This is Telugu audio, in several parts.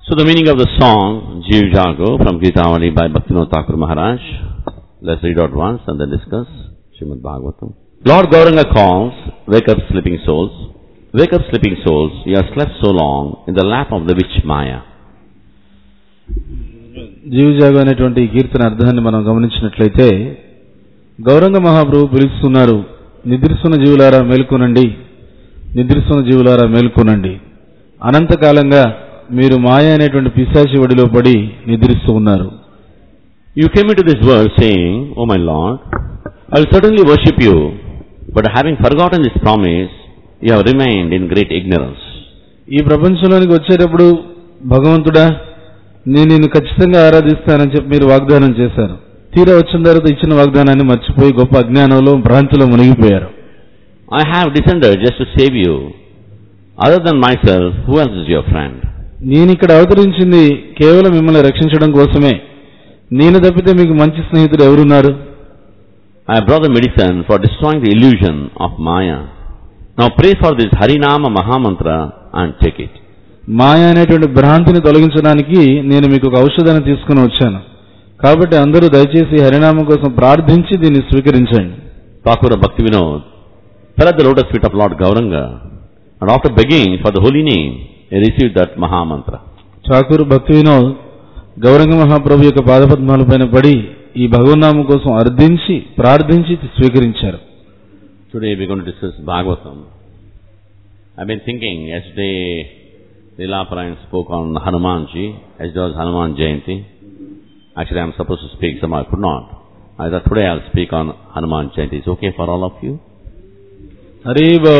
So the meaning of the song, Jiv Jago from Gitavali by Bhaktivinoda Thakur Maharaj. Let's read out once and then discuss. Srimad Bhagavatam. Lord Gauranga calls, wake up sleeping souls. Wake up sleeping souls, you have slept so long in the lap of the witch Maya. జీవజాగం అనేటువంటి ఈ కీర్తన అర్థాన్ని మనం గమనించినట్లయితే గౌరంగ మహాప్రభు పిలుస్తున్నారు నిద్రిస్తున్న జీవులారా మేల్కొనండి నిద్రిస్తున్న జీవులారా మేల్కొనండి అనంతకాలంగా మీరు మాయ అనేటువంటి పిశాచి వడిలో పడి నిద్రిస్తూ ఉన్నారు You came into this world saying, O my Lord, I will certainly worship you, but having forgotten this promise, you have remained in great ignorance. ఈ ప్రపంచంలోనికి వచ్చేటప్పుడు భగవంతుడా నేను నిన్ను ఖచ్చితంగా ఆరాధిస్తానని చెప్పి మీరు వాగ్దానం చేశారు తీరా వచ్చిన తర్వాత ఇచ్చిన వాగ్దానాన్ని మర్చిపోయి గొప్ప అజ్ఞానంలో భ్రాంతిలో మునిగిపోయారు I have descended just to save you. Other than myself, who else is your friend? నేను ఇక్కడ అవతరించింది కేవలం మిమ్మల్ని రక్షించడం కోసమే నేను తప్పితే మీకు మంచి స్నేహితుడు ఎవరున్నారు I have brought the medicine for destroying the illusion of Maya. Now pray for this Harinama Mahamantra and take it. మాయ అనేటువంటి భ్రాంతిని తొలగించడానికి నేను మీకు ఒక ఔషధాన్ని తీసుకుని వచ్చాను కాబట్టి అందరూ దయచేసి హరినామం కోసం ప్రార్థించి దీన్ని స్వీకరించండి Thakura Bhaktivinoda fell at the lotus feet of Lord Gauranga and after begging for the holy name, he received that Mahamantra. Thakur భక్తి వినోద్ గౌరంగ మహాప్రభు యొక్క పాదపద్మాలపైన పడి ఈ భగవన్నామం కోసం అర్థించి ప్రార్థించి స్వీకరించారు Today we're going to discuss Bhagavatam. I've been thinking, yesterday Leela Parayan spoke on Hanumanji, yesterday was Hanuman Jayanti. Actually I'm supposed to speak, somehow I could not. I thought today I'll speak on Hanuman Jayanti. Is it okay for all of you? హరీబో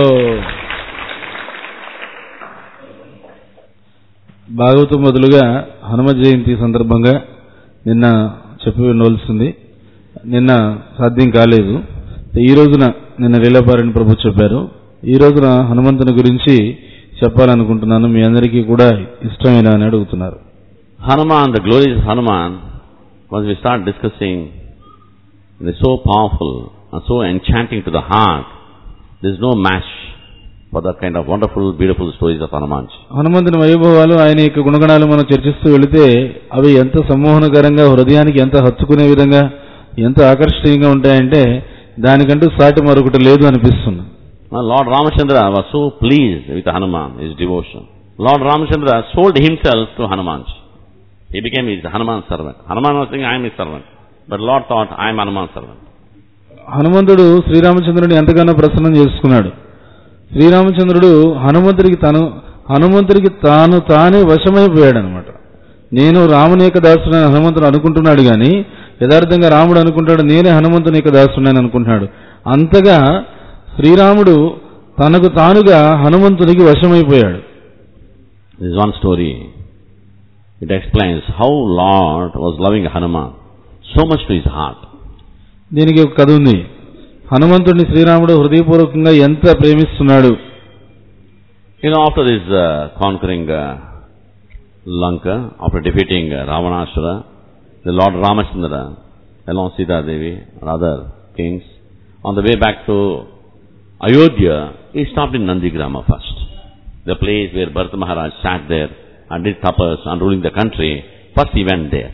Bhagavatam మొదలుగా హనుమ జయంతి సందర్భంగా నిన్న చెప్పి ఉండవలసింది నిన్న సాధ్యం కాలేదు ఈ రోజున నిన్న లీలాపారాయణ ప్రభు చెప్పారు ఈ రోజున హనుమంతుని గురించి చెప్పాలనుకుంటున్నాను మీ అందరికీ కూడా ఇష్టమైన అని అడుగుతున్నారు Hanuman, the glorious Hanuman, once we start discussing, they're so powerful and so enchanting to the heart. There's no match for that kind of wonderful, beautiful stories of Hanumanji. హనుమంతుని వైభవాలు ఆయన యొక్క గుణగణాలు మనం చర్చిస్తూ వెళితే అవి ఎంత సమ్మోహనకరంగా హృదయానికి ఎంత హత్తుకునే విధంగా ఎంత ఆకర్షణీయంగా ఉంటాయంటే దానికంటూ సాటి మరొకటి లేదు అనిపిస్తుంది Now, Lord Ramachandra was so pleased with Hanuman, his devotion. Lord Ramachandra sold himself to Hanumanji. He became his Hanuman servant. Hanuman was saying, I am his servant. But Lord thought, I am Hanuman's servant. హనుమంతుడు శ్రీరామచంద్రుడిని ఎంతగానో ప్రసన్నం చేసుకున్నాడు శ్రీరామచంద్రుడు హనుమంతుడికి తను హనుమంతుడికి తాను తానే వశమైపోయాడు అనమాట నేను రాముని యొక్క దాసుడని హనుమంతుడు అనుకుంటున్నాడు కానీ యథార్థంగా రాముడు అనుకుంటాడు నేనే హనుమంతుని యొక్క దాసుడని అనుకుంటున్నాడు అంతగా శ్రీరాముడు తనకు తానుగా హనుమంతునికి వశమైపోయాడు This is one story. It explains how Lord was loving Hanuman so much to his heart. దీనికి ఒక కథ ఉంది హనుమంతుడిని శ్రీరాముడు హృదయపూర్వకంగా ఎంత ప్రేమిస్తున్నాడు You know, after this uh, conquering uh, Lanka, after defeating uh, Ravanasura, the Lord Ramachandra, along Sita Devi and other kings, on the way back to Ayodhya, he stopped in Nandigrama first. The place where Bharata Maharaj sat there and did tapas and ruling the country. First he went there.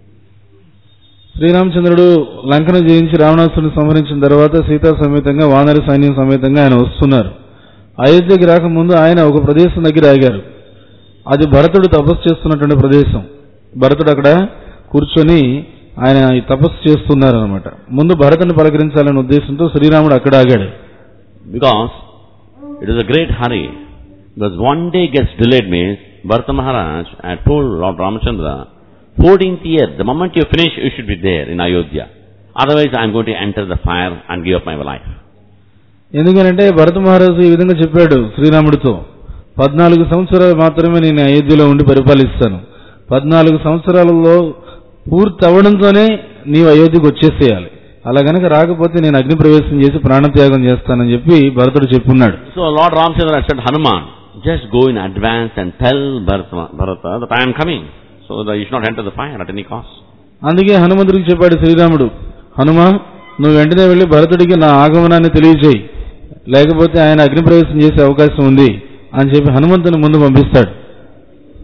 శ్రీరామచంద్రుడు లంకను జయించి రావణాసుని సంహరించిన తర్వాత సీతా సమేతంగా వానర సైన్యం సమేతంగా ఆయన వస్తున్నారు అయోధ్యకి రాకముందు ఆయన ఒక ప్రదేశం దగ్గర ఆగారు అది భరతుడు తపస్సు చేస్తున్నటువంటి ప్రదేశం భరతుడు అక్కడ కూర్చొని ఆయన ఈ తపస్సు చేస్తున్నారు అనమాట ముందు భరతుని పలకరించాలనే ఉద్దేశంతో శ్రీరాముడు అక్కడ ఆగాడు Because it is a great hurry. Because one day gets delayed means Bharata Maharaj had told Lord Ramachandra, 14th year, the moment you finish, you should be there in Ayodhya. Otherwise, I am going to enter the fire and give up my life. ఎందుకనంటే భరత మహారాజు ఈ విధంగా చెప్పాడు శ్రీరాముడితో పద్నాలుగు సంవత్సరాలు మాత్రమే నేను అయోధ్యలో ఉండి పరిపాలిస్తాను పద్నాలుగు సంవత్సరాలలో పూర్తి అవ్వడంతోనే నీవు అయోధ్యకు వచ్చేసేయాలి అలా గనక రాకపోతే నేను అగ్ని ప్రవేశం చేసి ప్రాణత్యాగం చేస్తానని చెప్పి భరతుడు చెప్పున్నాడు So Lord Ramachandra had said, Hanuman, just go in advance and tell Bharata, Bharata that I am coming. So that you should not enter the fire at any cost. అందుకే హనుమంతుడికి చెప్పాడు శ్రీరాముడు హనుమ నువ్వు వెంటనే వెళ్లి భరతుడికి నా ఆగమనాన్ని తెలియజేయి లేకపోతే ఆయన అగ్ని ప్రవేశం చేసే అవకాశం ఉంది అని చెప్పి హనుమంతుని ముందు పంపిస్తాడు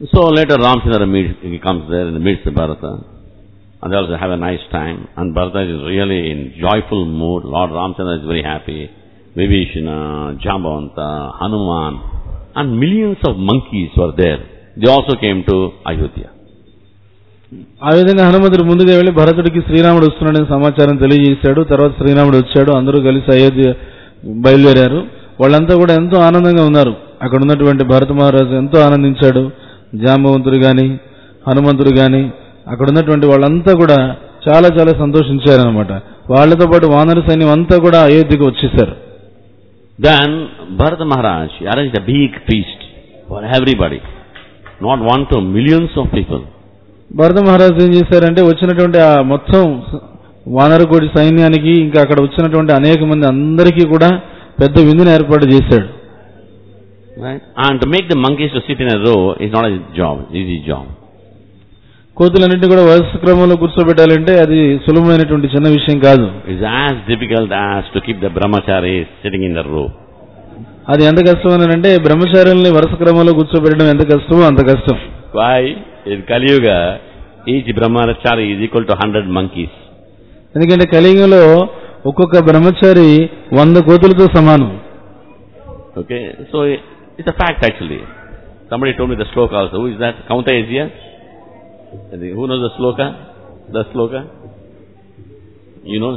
So later Ramchandra meets, he comes there and meets the Bharata. And they also have a nice time. And Bharata is really in joyful mood. Lord Ramchandra is very happy. Vibhishana, Jambavanta, Hanuman, and millions of monkeys were there. They also came to Ayodhya. ఆ విధంగా హనుమంతుడు ముందుగా వెళ్లి భరతుడికి శ్రీరాముడు వస్తున్నాడని సమాచారం తెలియజేశాడు తర్వాత శ్రీరాముడు వచ్చాడు అందరూ కలిసి అయోధ్య బయలుదేరారు వాళ్ళంతా కూడా ఎంతో ఆనందంగా ఉన్నారు అక్కడ ఉన్నటువంటి భరత మహారాజు ఎంతో ఆనందించాడు జాంబవంతుడు గాని హనుమంతుడు గాని అక్కడ ఉన్నటువంటి వాళ్ళంతా కూడా చాలా చాలా సంతోషించారనమాట వాళ్ళతో పాటు వానర సైన్యం అంతా కూడా అయోధ్యకు వచ్చేసారు Then Bharata Maharaj arranged a big feast for everybody. Not one to millions of people. భరత మహారాజు ఏం చేశారంటే వచ్చినటువంటి ఆ మొత్తం వానరకోటి సైన్యానికి ఇంకా అక్కడ వచ్చినటువంటి అనేక మంది అందరికీ కూడా పెద్ద విందుని ఏర్పాటు చేశాడు Right? And to make the monkeys to sit in a row is not a job, easy job. కోతులన్నింటినీ కూడా వరుస క్రమంలో కూర్చోబెట్టాలంటే అది సులభమైనటువంటి చిన్న విషయం కాదు It's as difficult as to keep the brahmacharis sitting in the row. అది ఎంత కష్టం అని అంటే బ్రహ్మచారుల్ని వరుస క్రమంలో కూర్చోబెట్టడం ఎంత కష్టమో అంత కష్టం Why? In Kali Yuga, each brahmachari is equal to 100 monkeys. ఎందుకంటే కలియుగంలో ఒక్కొక్క బ్రహ్మచారి వంద కోతులతో సమానం Okay? So it's a fact actually. Somebody told me the sloka also. Who is that? Kaunta is here? Who knows the sloka? The sloka? You know?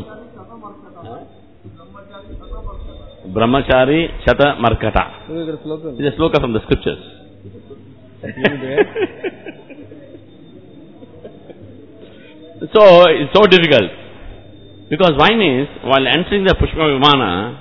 Brahmachari Shata Markata. It's a sloka from the scriptures. so, it's so difficult. Because why means, while entering the Pushpa Vimana,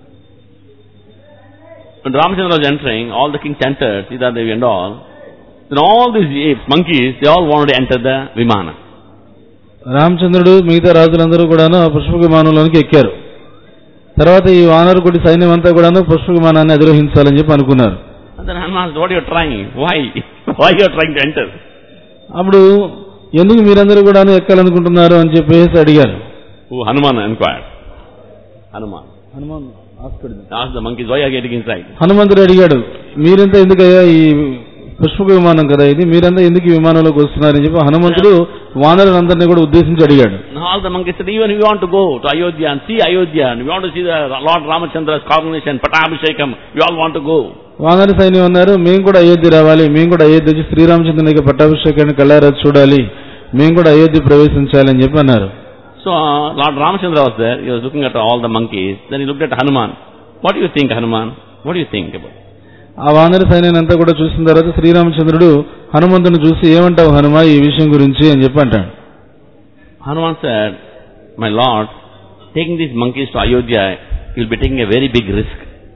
when Ramachandra was entering, all the kings entered, Sita Devi and all, then all these apes, monkeys, they all wanted to enter the Vimana. రామచంద్రుడు మిగతా రాజులందరూ కూడాను ఆ పుష్పక విమానంలోనికి ఎక్కారు తర్వాత ఈ వానరకుడి సైన్యం అంతా కూడాను పుష్పక విమానాన్ని అధిరోహించాలని చెప్పి అనుకున్నారు And then Hanuman asked, what are you trying? Why? Why you are trying to enter? అప్పుడు ఎందుకు మీరందరూ కూడాను ఎక్కాలనుకుంటున్నారు అని చెప్పేసి అడిగారు Who Hanuman inquired. Hanuman. Hanuman Asked the monkeys, why are you getting inside? హనుమంతుడు అడిగాడు మీరంతా ఎందుకయ్యా ఈ పుష్పక విమానం కదా ఇది మీరంతా ఎందుకు ఈ విమానంలోకి వస్తున్నారని చెప్పి హనుమంతుడు వానరులందరినీ కూడా ఉద్దేశించి అడిగాడు And all the monkeys said, even we want to go to Ayodhya and see Ayodhya and we want to see the Lord Ramachandra's coronation, Patabhishekam, we all want to go. వానర సైన్యం అన్నారు మేము కూడా అయోధ్య రావాలి మేము కూడా అయోధ్య వచ్చి శ్రీరామచంద్రునికి పట్టాభిషేకాన్ని కళ్ళారా చూడాలి మేము కూడా అయోధ్య ప్రవేశించాలి అని చెప్పి అన్నారు So uh, Lord Ramachandra was there, he was looking at all the monkeys, then he looked at Hanuman. What do you think Hanuman? What do you think about it? ఆ వానర సైన్యాన్ని అంతా కూడా చూసిన తర్వాత శ్రీరామచంద్రుడు హనుమంతుని చూసి ఏమంటావు హనుమ ఈ విషయం గురించి అని చెప్పి అంటాడు Hanuman said, My Lord, taking these monkeys to Ayodhya, you'll be taking a very big risk.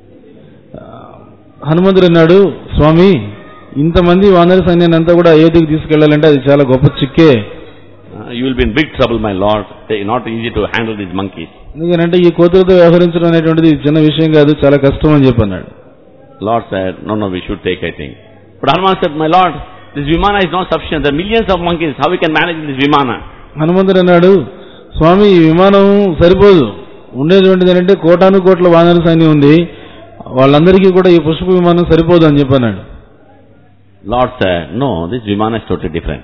హనుమంతుడు అన్నాడు స్వామి ఇంతమంది వానర సైన్యాన్ని అంతా కూడా అయోధ్యకి తీసుకెళ్లాలంటే అది చాలా గొప్ప చిక్కే Uh, you will be in big trouble, my Lord. It's not easy to handle these monkeys. ఎందుకంటే ఈ కోతులతో వ్యవహరించడం అనేటువంటిది చిన్న విషయం కాదు చాలా కష్టం అని చెప్పి అన్నాడు Lord said, No, no, we should take, I think. But Hanuman said, My Lord, this Vimana is not sufficient. There are millions of monkeys. How we can manage this Vimana? హనుమంతుడు అన్నాడు స్వామి ఈ విమానం సరిపోదు ఉండేటువంటిది ఏంటంటే కోటాను కోట్ల వానర సైన్యం ఉంది వాళ్ళందరికీ కూడా ఈ పుష్ప విమానం సరిపోదు అని చెప్పన్నాడు Lord said, No, this Vimana is totally different.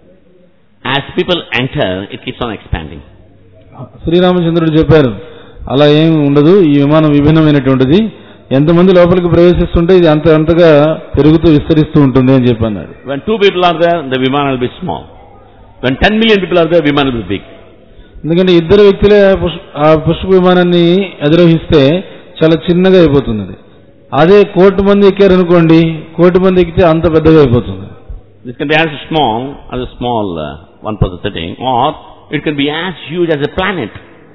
As people enter, it keeps on expanding. శ్రీరామచంద్రుడు చెప్పారు అలా ఏం ఉండదు ఈ విమానం విభిన్నమైనటువంటిది ఎంతమంది లోపలికి ప్రవేశిస్తుంటే ఇది అంత అంతగా పెరుగుతూ విస్తరిస్తూ ఉంటుంది అని చెప్పి అన్నాడు When two people are there, the Vimana will be small. When ten million people are there, Vimana will be big. ఎందుకంటే ఇద్దరు వ్యక్తులే ఆ పుష్ప ఆ పుష్ప విమానాన్ని అధిరోహిస్తే చాలా చిన్నగా అయిపోతుంది అది అదే కోటి మంది ఎక్కారనుకోండి కోటి మంది ఎక్కితే అంత పెద్దగా అయిపోతుంది This can be as small as a small uh, one person sitting, or it can be as huge as a planet.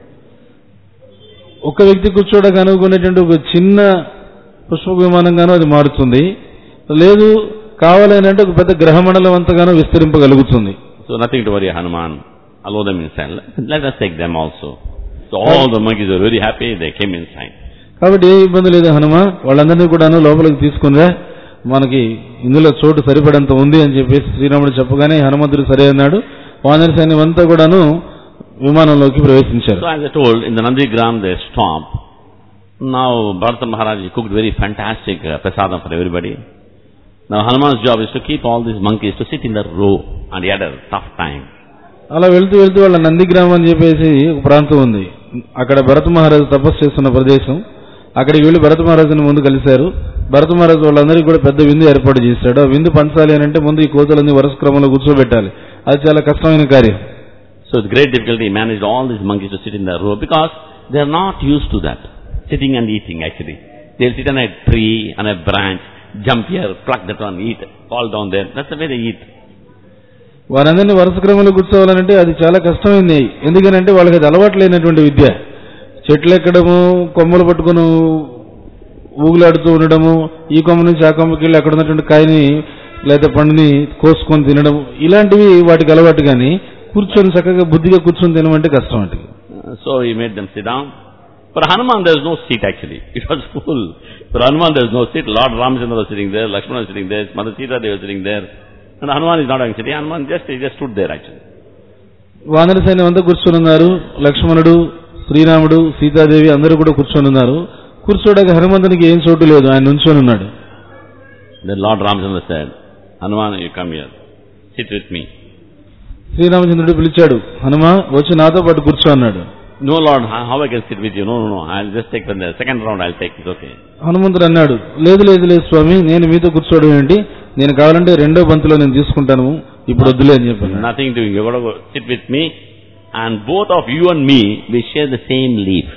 ఒక వ్యక్తి కూర్చోడానికి అనుకునేటువంటి ఒక చిన్న పుష్ప విమానంగానూ అది మారుతుంది లేదు కావాలని అంటే ఒక పెద్ద గ్రహమండలం అంతగానో విస్తరింపగలుగుతుంది So nothing to worry, Hanuman. Allow them inside. Let, let us take them also. So all the monkeys were very happy. They came inside. కాబట్టి ఏ ఇబ్బంది లేదు హనుమ వాళ్ళందరినీ కూడాను లోపలికి తీసుకునిరా మనకి ఇందులో చోటు సరిపడంత ఉంది అని చెప్పేసి శ్రీరాముడు చెప్పగానే హనుమంతుడు సరే అన్నాడు వానర సైన్యం అంతా కూడాను విమానంలోకి ప్రవేశించారు So as I told, in the Nandigram they stopped. Now Bharata Maharaj cooked very fantastic uh, prasadam for everybody. Now Hanuman's job is to keep all these monkeys to sit in the row and he had a tough time. అలా వెళ్తూ వెళ్తూ వాళ్ళ నందిగ్రామం అని చెప్పేసి ఒక ప్రాంతం ఉంది అక్కడ భరత మహారాజు తపస్సు చేస్తున్న ప్రదేశం అక్కడికి వెళ్లి భరత మహారాజుని ముందు కలిశారు భరత మహారాజు వాళ్ళందరికీ కూడా పెద్ద విందు ఏర్పాటు చేశాడు ఆ విందు పంచాలి అని అంటే ముందు ఈ కోతలన్నీ వరుస క్రమంలో కూర్చోబెట్టాలి అది చాలా కష్టమైన కార్యం So with great difficulty he managed all these monkeys to sit in the row because they are not used to that. Sitting and eating actually. They'll sit on a tree, on a branch, jump here, pluck that one, eat, fall down there. That's the way they eat. వారందరినీ వరుస క్రమంలో కూర్చోవాలంటే అది చాలా కష్టమైంది ఎందుకనంటే వాళ్ళకి అది అలవాటు లేనటువంటి విద్య చెట్లు ఎక్కడము కొమ్మలు పట్టుకుని ఊగులాడుతూ ఉండడము ఈ కొమ్మ నుంచి ఆ కొమ్మకి వెళ్ళి అక్కడ ఉన్నటువంటి కాయని లేదా పండుని కోసుకొని తినడం ఇలాంటివి వాటికి అలవాటు కానీ కూర్చొని చక్కగా బుద్ధిగా కూర్చొని తినమంటే కష్టం అంటే Uh, So he made them sit down. For Hanuman there was no seat actually. It was full. For Hanuman there was no seat. Lord Ramchandra was sitting there, Lakshmana was sitting there, Mother Sita they were sitting there. And Hanuman is not having sitting. Hanuman just, he just stood there actually. వానర సైన్యం అంతా కూర్చొని ఉన్నారు లక్ష్మణుడు శ్రీరాముడు సీతాదేవి అందరూ కూడా కూర్చొని ఉన్నారు కూర్చోడానికి హనుమంతునికి ఏం చోటు లేదు ఆయన నుంచొని ఉన్నాడు Then Lord Ramchandra said, Hanuman you come here. Sit with me. శ్రీరామచంద్రుడు పిలిచాడు హనుమ వచ్చి నాతో పాటు కూర్చో అన్నాడు No Lord, how how I can sit with you? No, no, no. I'll just take the second round I'll take. It's okay. హనుమంతుడు అన్నాడు లేదు లేదు లేదు స్వామి నేను మీతో కూర్చోవడం ఏంటి నేను కావాలంటే రెండో బంతిలో నేను తీసుకుంటాను ఇప్పుడు వద్దులే అని చెప్పాను Nothing doing. You're going to go sit with me and both of you and me, we share the same leaf.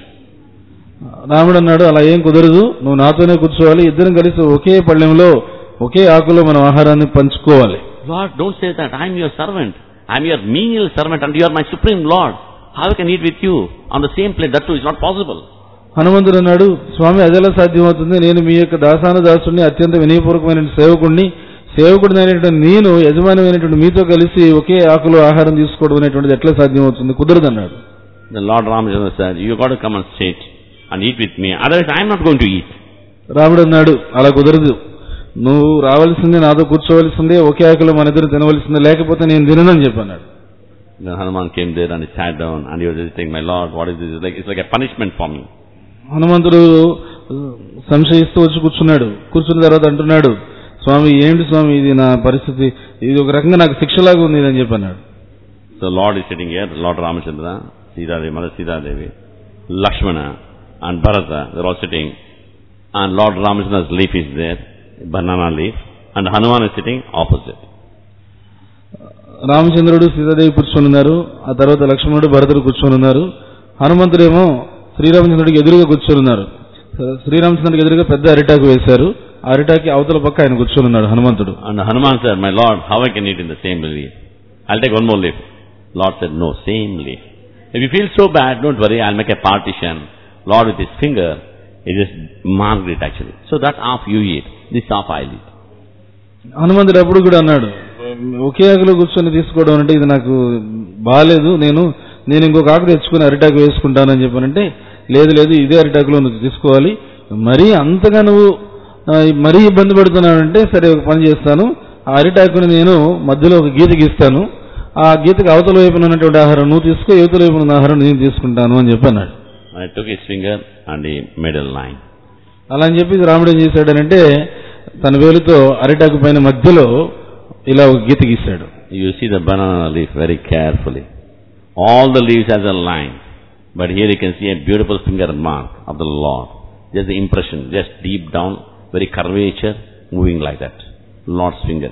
రాముడు అన్నాడు అలా ఏం కుదరదు నువ్వు నాతోనే కూర్చోవాలి ఇద్దరం కలిసి ఒకే పళ్ళెంలో ఒకే ఆకులో మనం ఆహారాన్ని పంచుకోవాలి Lord, don't say that. I'm your servant. I'm your menial servant and you are my supreme Lord. How I can eat with you on the same plate? That too is not possible. హనుమంతుడు అన్నాడు స్వామి అదెలా సాధ్యమవుతుంది నేను మీ యొక్క దాసాను దాసుని అత్యంత వినయపూర్వకమైన సేవకుడిని సేవకుడినైనటువంటి నేను యజమానమైనటువంటి మీతో కలిసి ఒకే ఆకులో ఆహారం తీసుకోవడం అనేటువంటిది ఎట్లా సాధ్యమవుతుంది కుదరదు అన్నాడు Then Lord Ramachandra said, you got to come and sit and eat with me. Otherwise I'm not going to eat. రాముడు అన్నాడు అలా కుదరదు నువ్వు రావాల్సిందే నాతో కూర్చోవలసిందే ఒకే ఆకులో మన ఇద్దరు తినవలసిందే లేకపోతే నేను తిననని చెప్పన్నాడు Then Hanuman came there and he sat down and he was just saying, my Lord, what is this? It's like, it's like a punishment for me. హనుమంతుడు సంశయిస్తూ వచ్చి కూర్చున్నాడు కూర్చున్న తర్వాత అంటున్నాడు స్వామి ఏంటి స్వామి ఇది నా పరిస్థితి ఇది ఒక రకంగా నాకు శిక్షలాగా ఉంది అని చెప్పన్నాడు So Lord is sitting here, Lord Ramachandra, Sita Devi, Mother Sita Devi, Lakshmana and Bharata, they're all sitting. And Lord Ramachandra's leaf is there, banana leaf, and Hanuman is sitting opposite. రామచంద్రుడు సీతాదేవి కూర్చొని ఉన్నారు ఆ తర్వాత లక్ష్మణుడు భరతుడు కూర్చొని ఉన్నారు హనుమంతుడేమో శ్రీరామచంద్రుడికి ఎదురుగా కూర్చొని ఉన్నారు శ్రీరామచంద్రుడికి ఎదురుగా పెద్ద అరిటాకు వేశారు ఆ అరిటాకి అవతల పక్క ఆయన కూర్చొని ఉన్నాడు హనుమంతుడు And Hanuman said, my Lord, how I can eat in the same leaf? I'll take one more leaf. Lord said, no, same leaf. If you feel so bad, don't worry, I'll make a partition. Lord with his finger, he just marked it actually. So that half you eat, this half I'll eat. హనుమంతుడు అప్పుడు కూడా అన్నాడు ఒకే ఆకులో కూర్చొని తీసుకోవడం అంటే ఇది నాకు బాగాలేదు నేను నేను ఇంకొక ఆకు తెచ్చుకుని అరిటాకు వేసుకుంటానని చెప్పానంటే లేదు లేదు ఇదే అరిటాకులో నువ్వు తీసుకోవాలి మరీ అంతగా నువ్వు ఆ, మరీ ఇబ్బంది పడుతున్నానంటే సరే ఒక పని చేస్తాను ఆ అరిటాకుని నేను మధ్యలో ఒక గీత గీస్తాను ఆ గీతకి అవతల వైపున ఉన్నటువంటి ఆహారం నువ్వు తీసుకో యువతల వైపున ఉన్న ఆహారం నేను తీసుకుంటాను అని చెప్పి అన్నాడు And I took his finger and he made a line. అలా అని చెప్పి రాముడు ఏం చేశాడనంటే తన వేలుతో అరిటాకు పైన మధ్యలో ఇలా ఒక గీత గీశాడు You see the banana leaf very carefully. All the leaves has a line. But here you can see a beautiful finger mark of the Lord. Just the impression, just deep down, very curvature, moving like that. Lord's finger.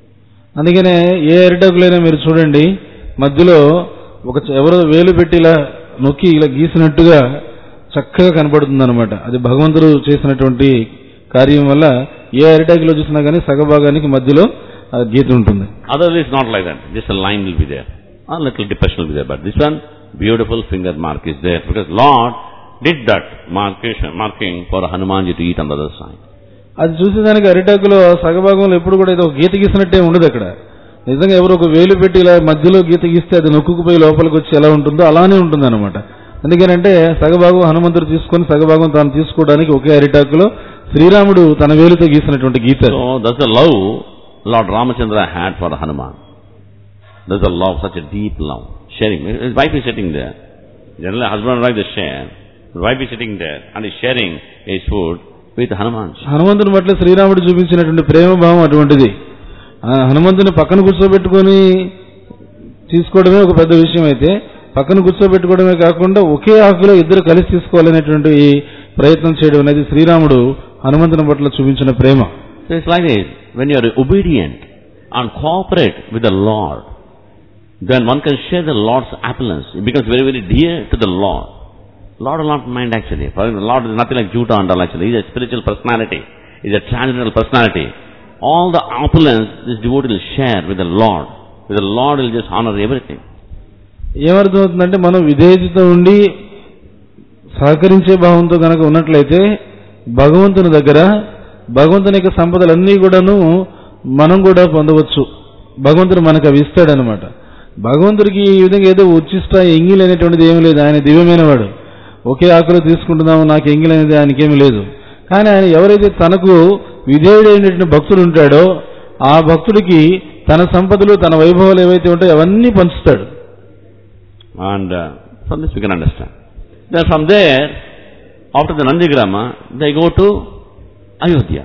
అందుకనే ఏ అరిటాకులైనా మీరు చూడండి మధ్యలో ఒక చ- ఎవరో వేలు పెట్టి ఇలా నొక్కి ఇలా గీసినట్టుగా చక్కగా కనపడుతుంది అనమాట అది భగవంతుడు చేసినటువంటి కార్యం వల్ల ఏ అరిటాకులో చూసినా కానీ సగభాగానికి మధ్యలో ఆ గీత ఉంటుంది Other leaves not like that. Just a line will be there. A little depression will be there. But this one, beautiful finger mark is there. Because Lord did that markation, marking for Hanumanji to eat on the other side. అది చూసేదానికి అరిటాకులో సగభాగంలో ఎప్పుడు కూడా ఇది ఒక గీత గీసినట్టే ఉండదు అక్కడ నిజంగా ఎవరు ఒక వేలు పెట్టి ఇలా మధ్యలో గీత గీస్తే అది నొక్కుకుపోయి లోపలికి వచ్చి ఎలా ఉంటుందో అలానే ఉంటుంది అనమాట ఎందుకనంటే సగభాగం హనుమంతుడు తీసుకొని సగభాగం తాను తీసుకోవడానికి ఒకే అరిటాకులో శ్రీరాముడు తన వేలుతో గీసినటువంటి గీత అది. So that's the love Lord Ramachandra had for Hanuman. There's a love, such a deep love. Sharing. His wife is sitting there. Generally husband and wife they share. The wife is sitting there and is sharing his food. with Hanuman. హనుమంతుని పట్ల శ్రీరాముడు చూపించినటువంటి ప్రేమ భావం అటువంటిది ఆ హనుమంతుని పక్కన కూర్చోబెట్టుకొని తీసుకోవడమే ఒక పెద్ద విషయం అయితే పక్కన కూర్చోబెట్టుకోవడమే కాకుండా ఒకే ఆకులో ఇద్దరు కలిసి తీసుకోవాలనేటువంటి ఈ ప్రయత్నం చేయడం అనేది శ్రీరాముడు హనుమంతుని పట్ల చూపించిన ప్రేమ So it's like this. When you are obedient and cooperate with the Lord, then one can share the Lord's appellants. It becomes very, very dear to the Lord. Lord will not mind actually. For the Lord is nothing like Judah and all actually. He is a spiritual personality. He is a transcendental personality. All the opulence this devotee will share with the Lord. With the Lord will just honor everything. ఏమర్థమవుతుందంటే మనం విధేయత ఉండి సహకరించే భావంతో కనుక ఉన్నట్లయితే భగవంతుని దగ్గర భగవంతుని యొక్క సంపదలన్నీ కూడాను మనం కూడా పొందవచ్చు భగవంతుడు మనకు అవి ఇస్తాడనమాట భగవంతుడికి ఈ విధంగా ఏదో ఉచ్చిష్ట ఎంగిల్ అనేటువంటిది ఏమీ లేదు ఆయన దివ్యమైన వాడు ఒకే ఆకులో తీసుకుంటున్నాము నాకు ఎంగిల్ అనేది ఆయనకేమీ లేదు కానీ ఆయన ఎవరైతే తనకు విధేయుడైనటువంటి భక్తుడు ఉంటాడో ఆ భక్తుడికి తన సంపదలు తన వైభవాలు ఏవైతే ఉంటాయో అవన్నీ పంచుతాడు And uh, from this we can understand. Then from there, after the Nandigrama, they go to Ayodhya.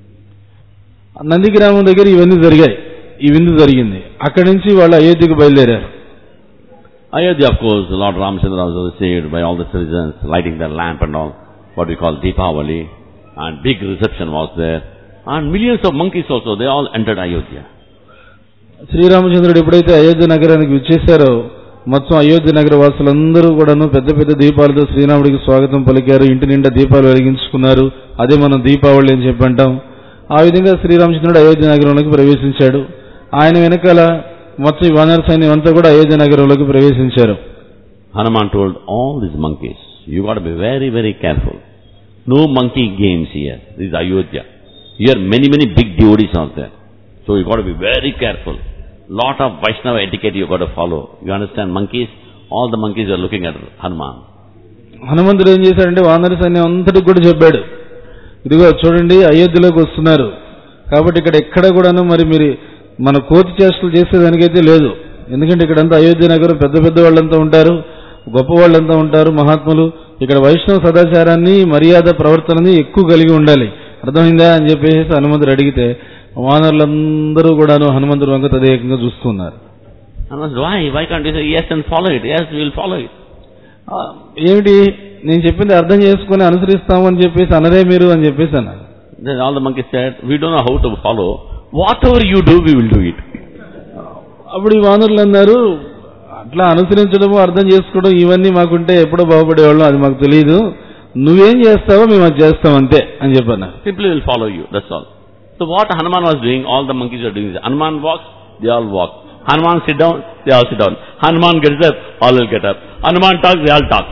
నందిగ్రామం దగ్గర ఇవన్నీ జరిగాయి ఈ విందు జరిగింది అక్కడి నుంచి వాళ్ళు అయోధ్యకు బయలుదేరారు Ayodhya, of course, Lord Ramchandra was received by all the citizens, lighting their lamp and all, what we call Deepavali, and big reception was there. And millions of monkeys also, they all entered Ayodhya. శ్రీరామచంద్రుడు ఎప్పుడైతే అయోధ్య నగరానికి విచ్చేశారో మొత్తం అయోధ్య నగర వాసులందరూ కూడాను పెద్ద పెద్ద దీపాలతో శ్రీరాముడికి స్వాగతం పలికారు ఇంటి నిండా దీపాలు వెలిగించుకున్నారు అదే మనం దీపావళి అని చెప్పంటాం ఆ విధంగా శ్రీరామచంద్రుడు అయోధ్య నగరంలోకి ప్రవేశించాడు ఆయన వెనకాల మొత్తం ఈ వానర సైన్యం అంతా కూడా అయోధ్య నగరంలోకి ప్రవేశించారు Hanuman told all these monkeys, you got to be very, very careful. No monkey games here. This is Ayodhya. Here many, many big devotees are there. So you got to be very careful. Lot of Vaishnava etiquette you got to follow. You understand? Monkeys, all the monkeys are looking at Hanuman. హనుమంతుడు ఏం చేశాడంటే వానర సైన్యం అంతటికి కూడా చెప్పాడు ఇదిగో చూడండి అయోధ్యలోకి వస్తున్నారు కాబట్టి ఇక్కడ ఎక్కడ కూడాను మరి మీరు మన కోతి చేష్టలు చేసేదానికైతే లేదు ఎందుకంటే ఇక్కడంతా అయోధ్య నగరం పెద్ద పెద్ద వాళ్ళంతా ఉంటారు గొప్ప వాళ్ళంతా ఉంటారు మహాత్ములు ఇక్కడ వైష్ణవ సదాచారాన్ని మర్యాద ప్రవర్తనని ఎక్కువ కలిగి ఉండాలి అర్థమైందా అని చెప్పేసి హనుమంతుడు అడిగితే వానరులందరూ కూడాను హనుమంతుడు వంక తదేకంగా చూస్తున్నారు Hanuman said, why? Why can't you say yes and follow it? Yes, we will follow it. ఆ, ఏమిటి నేను చెప్పింది అర్థం చేసుకుని అనుసరిస్తాము అని చెప్పేసి అనరే మీరు అని చెప్పేసి అన్నారు Then all the monkeys said, we don't know how to follow. Whatever you do, we will do it. అప్పుడు ఈ వానరులు అన్నారు అట్లా అనుసరించడము అర్థం చేసుకోవడం ఇవన్నీ మాకుంటే ఎప్పుడో బాగుపడేవాళ్ళం అది మాకు తెలియదు నువ్వేం చేస్తావో మేము అది చేస్తాం అంతే అని చెప్పన్నారు Simply will follow you, that's all. So what Hanuman was doing, all the monkeys are doing this. Hanuman walks, they all walk. Hanuman sit down, they all sit down. Hanuman gets up, all will get up. Hanuman talks, they all talk.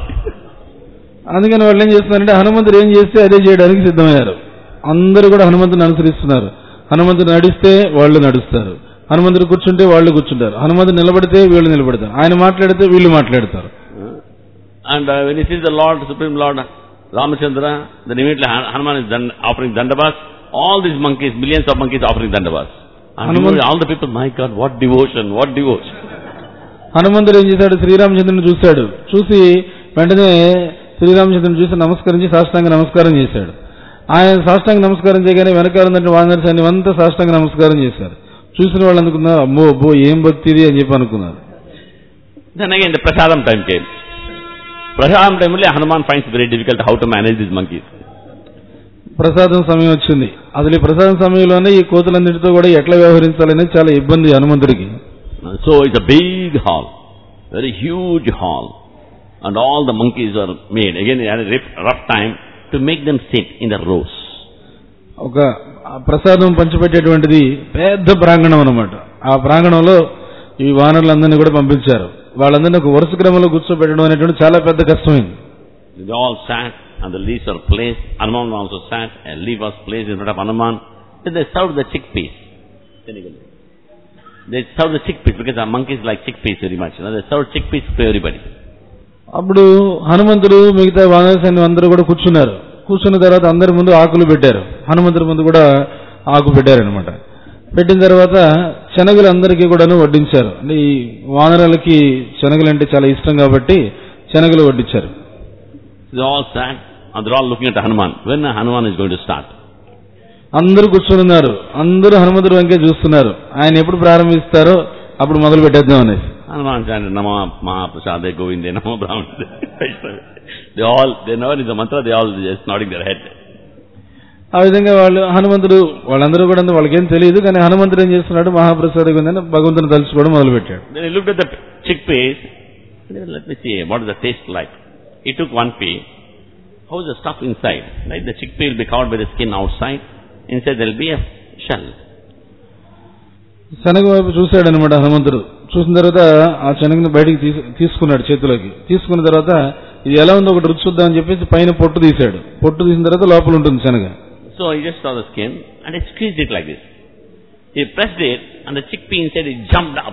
అందుకని వాళ్ళు ఏం చేస్తున్నారంటే హనుమంతుడు ఏం చేస్తే అదే చేయడానికి సిద్ధమయ్యారు అందరూ కూడా హనుమంతుని అనుసరిస్తున్నారు హనుమంతుడు నడిస్తే వాళ్ళు నడుస్తారు హనుమంతుడు కూర్చుంటే వాళ్ళు కూర్చుంటారు హనుమంతుడు నిలబడితే వీళ్ళు నిలబడతారు ఆయన మాట్లాడితే వీళ్ళు మాట్లాడతారు And uh, when he sees the Lord, Supreme Lord Ramachandra, then immediately Han- Hanuman is done offering dandavas. All these monkeys, millions of monkeys offering dandavas. And Hanuman- all the people, my God, what devotion, what devotion. హనుమంతుడు ఏం చేశాడు శ్రీరామచంద్రుని చూశాడు చూసి వెంటనే శ్రీరామచంద్రుని చూసి నమస్కరించి సాష్టాంగ నమస్కారం చేశాడు ఆయన సాష్టాంగ నమస్కారం చేయగానే వెనకాల ఉన్నటువంటి వానర సైన్యం అంతా సాష్టాంగ నమస్కారం చేశారు చూసిన వాళ్ళు అనుకున్నారు అమ్మో అబ్బో ఏం భక్తి ఇది అని చెప్పి అనుకున్నారు Then again the Prasadam time came. Prasadam time only Hanuman finds it very difficult how to manage these monkeys. ప్రసాదం సమయం వచ్చింది అసలు ఈ ప్రసాదం సమయంలోనే ఈ కోతులన్నిటితో కూడా ఎట్లా వ్యవహరించాలనేది చాలా ఇబ్బంది హనుమంతుడికి So it's a big hall, very huge hall. And all the monkeys are made. Again, it had a rough, rough time to make them sit in the rows. ఒక ఆ ప్రసాదం పంచిపెట్టేటువంటిది పెద్ద ప్రాంగణం అన్నమాట ఆ ప్రాంగణంలో ఈ వానరులందరినీ కూడా పంపించారు వాళ్ళందరినీ ఒక వరుస క్రమంలో కూర్చోబెట్టడం అనేటువంటి చాలా పెద్ద కష్టమైంది They all sat and the leaves are placed. Hanuman also sat, a leaf was placed in front of Hanuman. Then they served the chickpeas. They served the chickpeas because the monkeys like chickpeas very much. You know, they served chickpeas to everybody. అప్పుడు హనుమంతుడు మిగతా వానర సైన్యం అందరూ కూడా కూర్చున్నారు కూర్చున్న తర్వాత అందరి ముందు ఆకులు పెట్టారు హనుమంతుడి ముందు కూడా ఆకు పెట్టారనమాట పెట్టిన తర్వాత శనగలు అందరికీ కూడాను వడ్డించారు అంటే ఈ వానరాలకి శనగలు అంటే చాలా ఇష్టం కాబట్టి శనగలు వడ్డించారు They all sat and they're all looking at Hanuman. When Hanuman is going to start? అందరూ కూర్చొని ఉన్నారు అందరూ హనుమంతుడి వంకే చూస్తున్నారు ఆయన ఎప్పుడు ప్రారంభిస్తారో అప్పుడు మొదలు పెట్టేద్దాం అనేసి Hanuman chanted Nama Mahaprasade Govinde Nama Brahmane. they all, they know the mantra, they all just nodding their head. ఆ విధంగా వాళ్ళు హనుమంతుడు వాళ్ళందరూ కూడా వాళ్ళకేం తెలియదు కానీ హనుమంతుడు ఏం చేస్తున్నాడు మహాప్రసాద్ గుందని భగవంతుని తలుచుకోవడం మొదలు పెట్టాడు Then he looked at the chickpeas. and he said, Let me see, what is the taste like? He took one pea. How is the stuff inside? Right? The chickpea will be covered by the skin outside. Inside there will be a shell. శనగ వైపు చూశాడు అనమాట హనుమంతుడు చూసిన తర్వాత ఆ శనగని బయటికి తీసు- తీసుకున్నాడు చేతిలోకి తీసుకున్న తర్వాత ఇది ఎలా ఉందో ఒకటి రుచి చూద్దామని చెప్పేసి పైన పొట్టు తీశాడు పొట్టు తీసిన తర్వాత లోపల ఉంటుంది శనగ So he just saw the skin and he squeezed it like this. He pressed it and the chickpea inside it jumped up.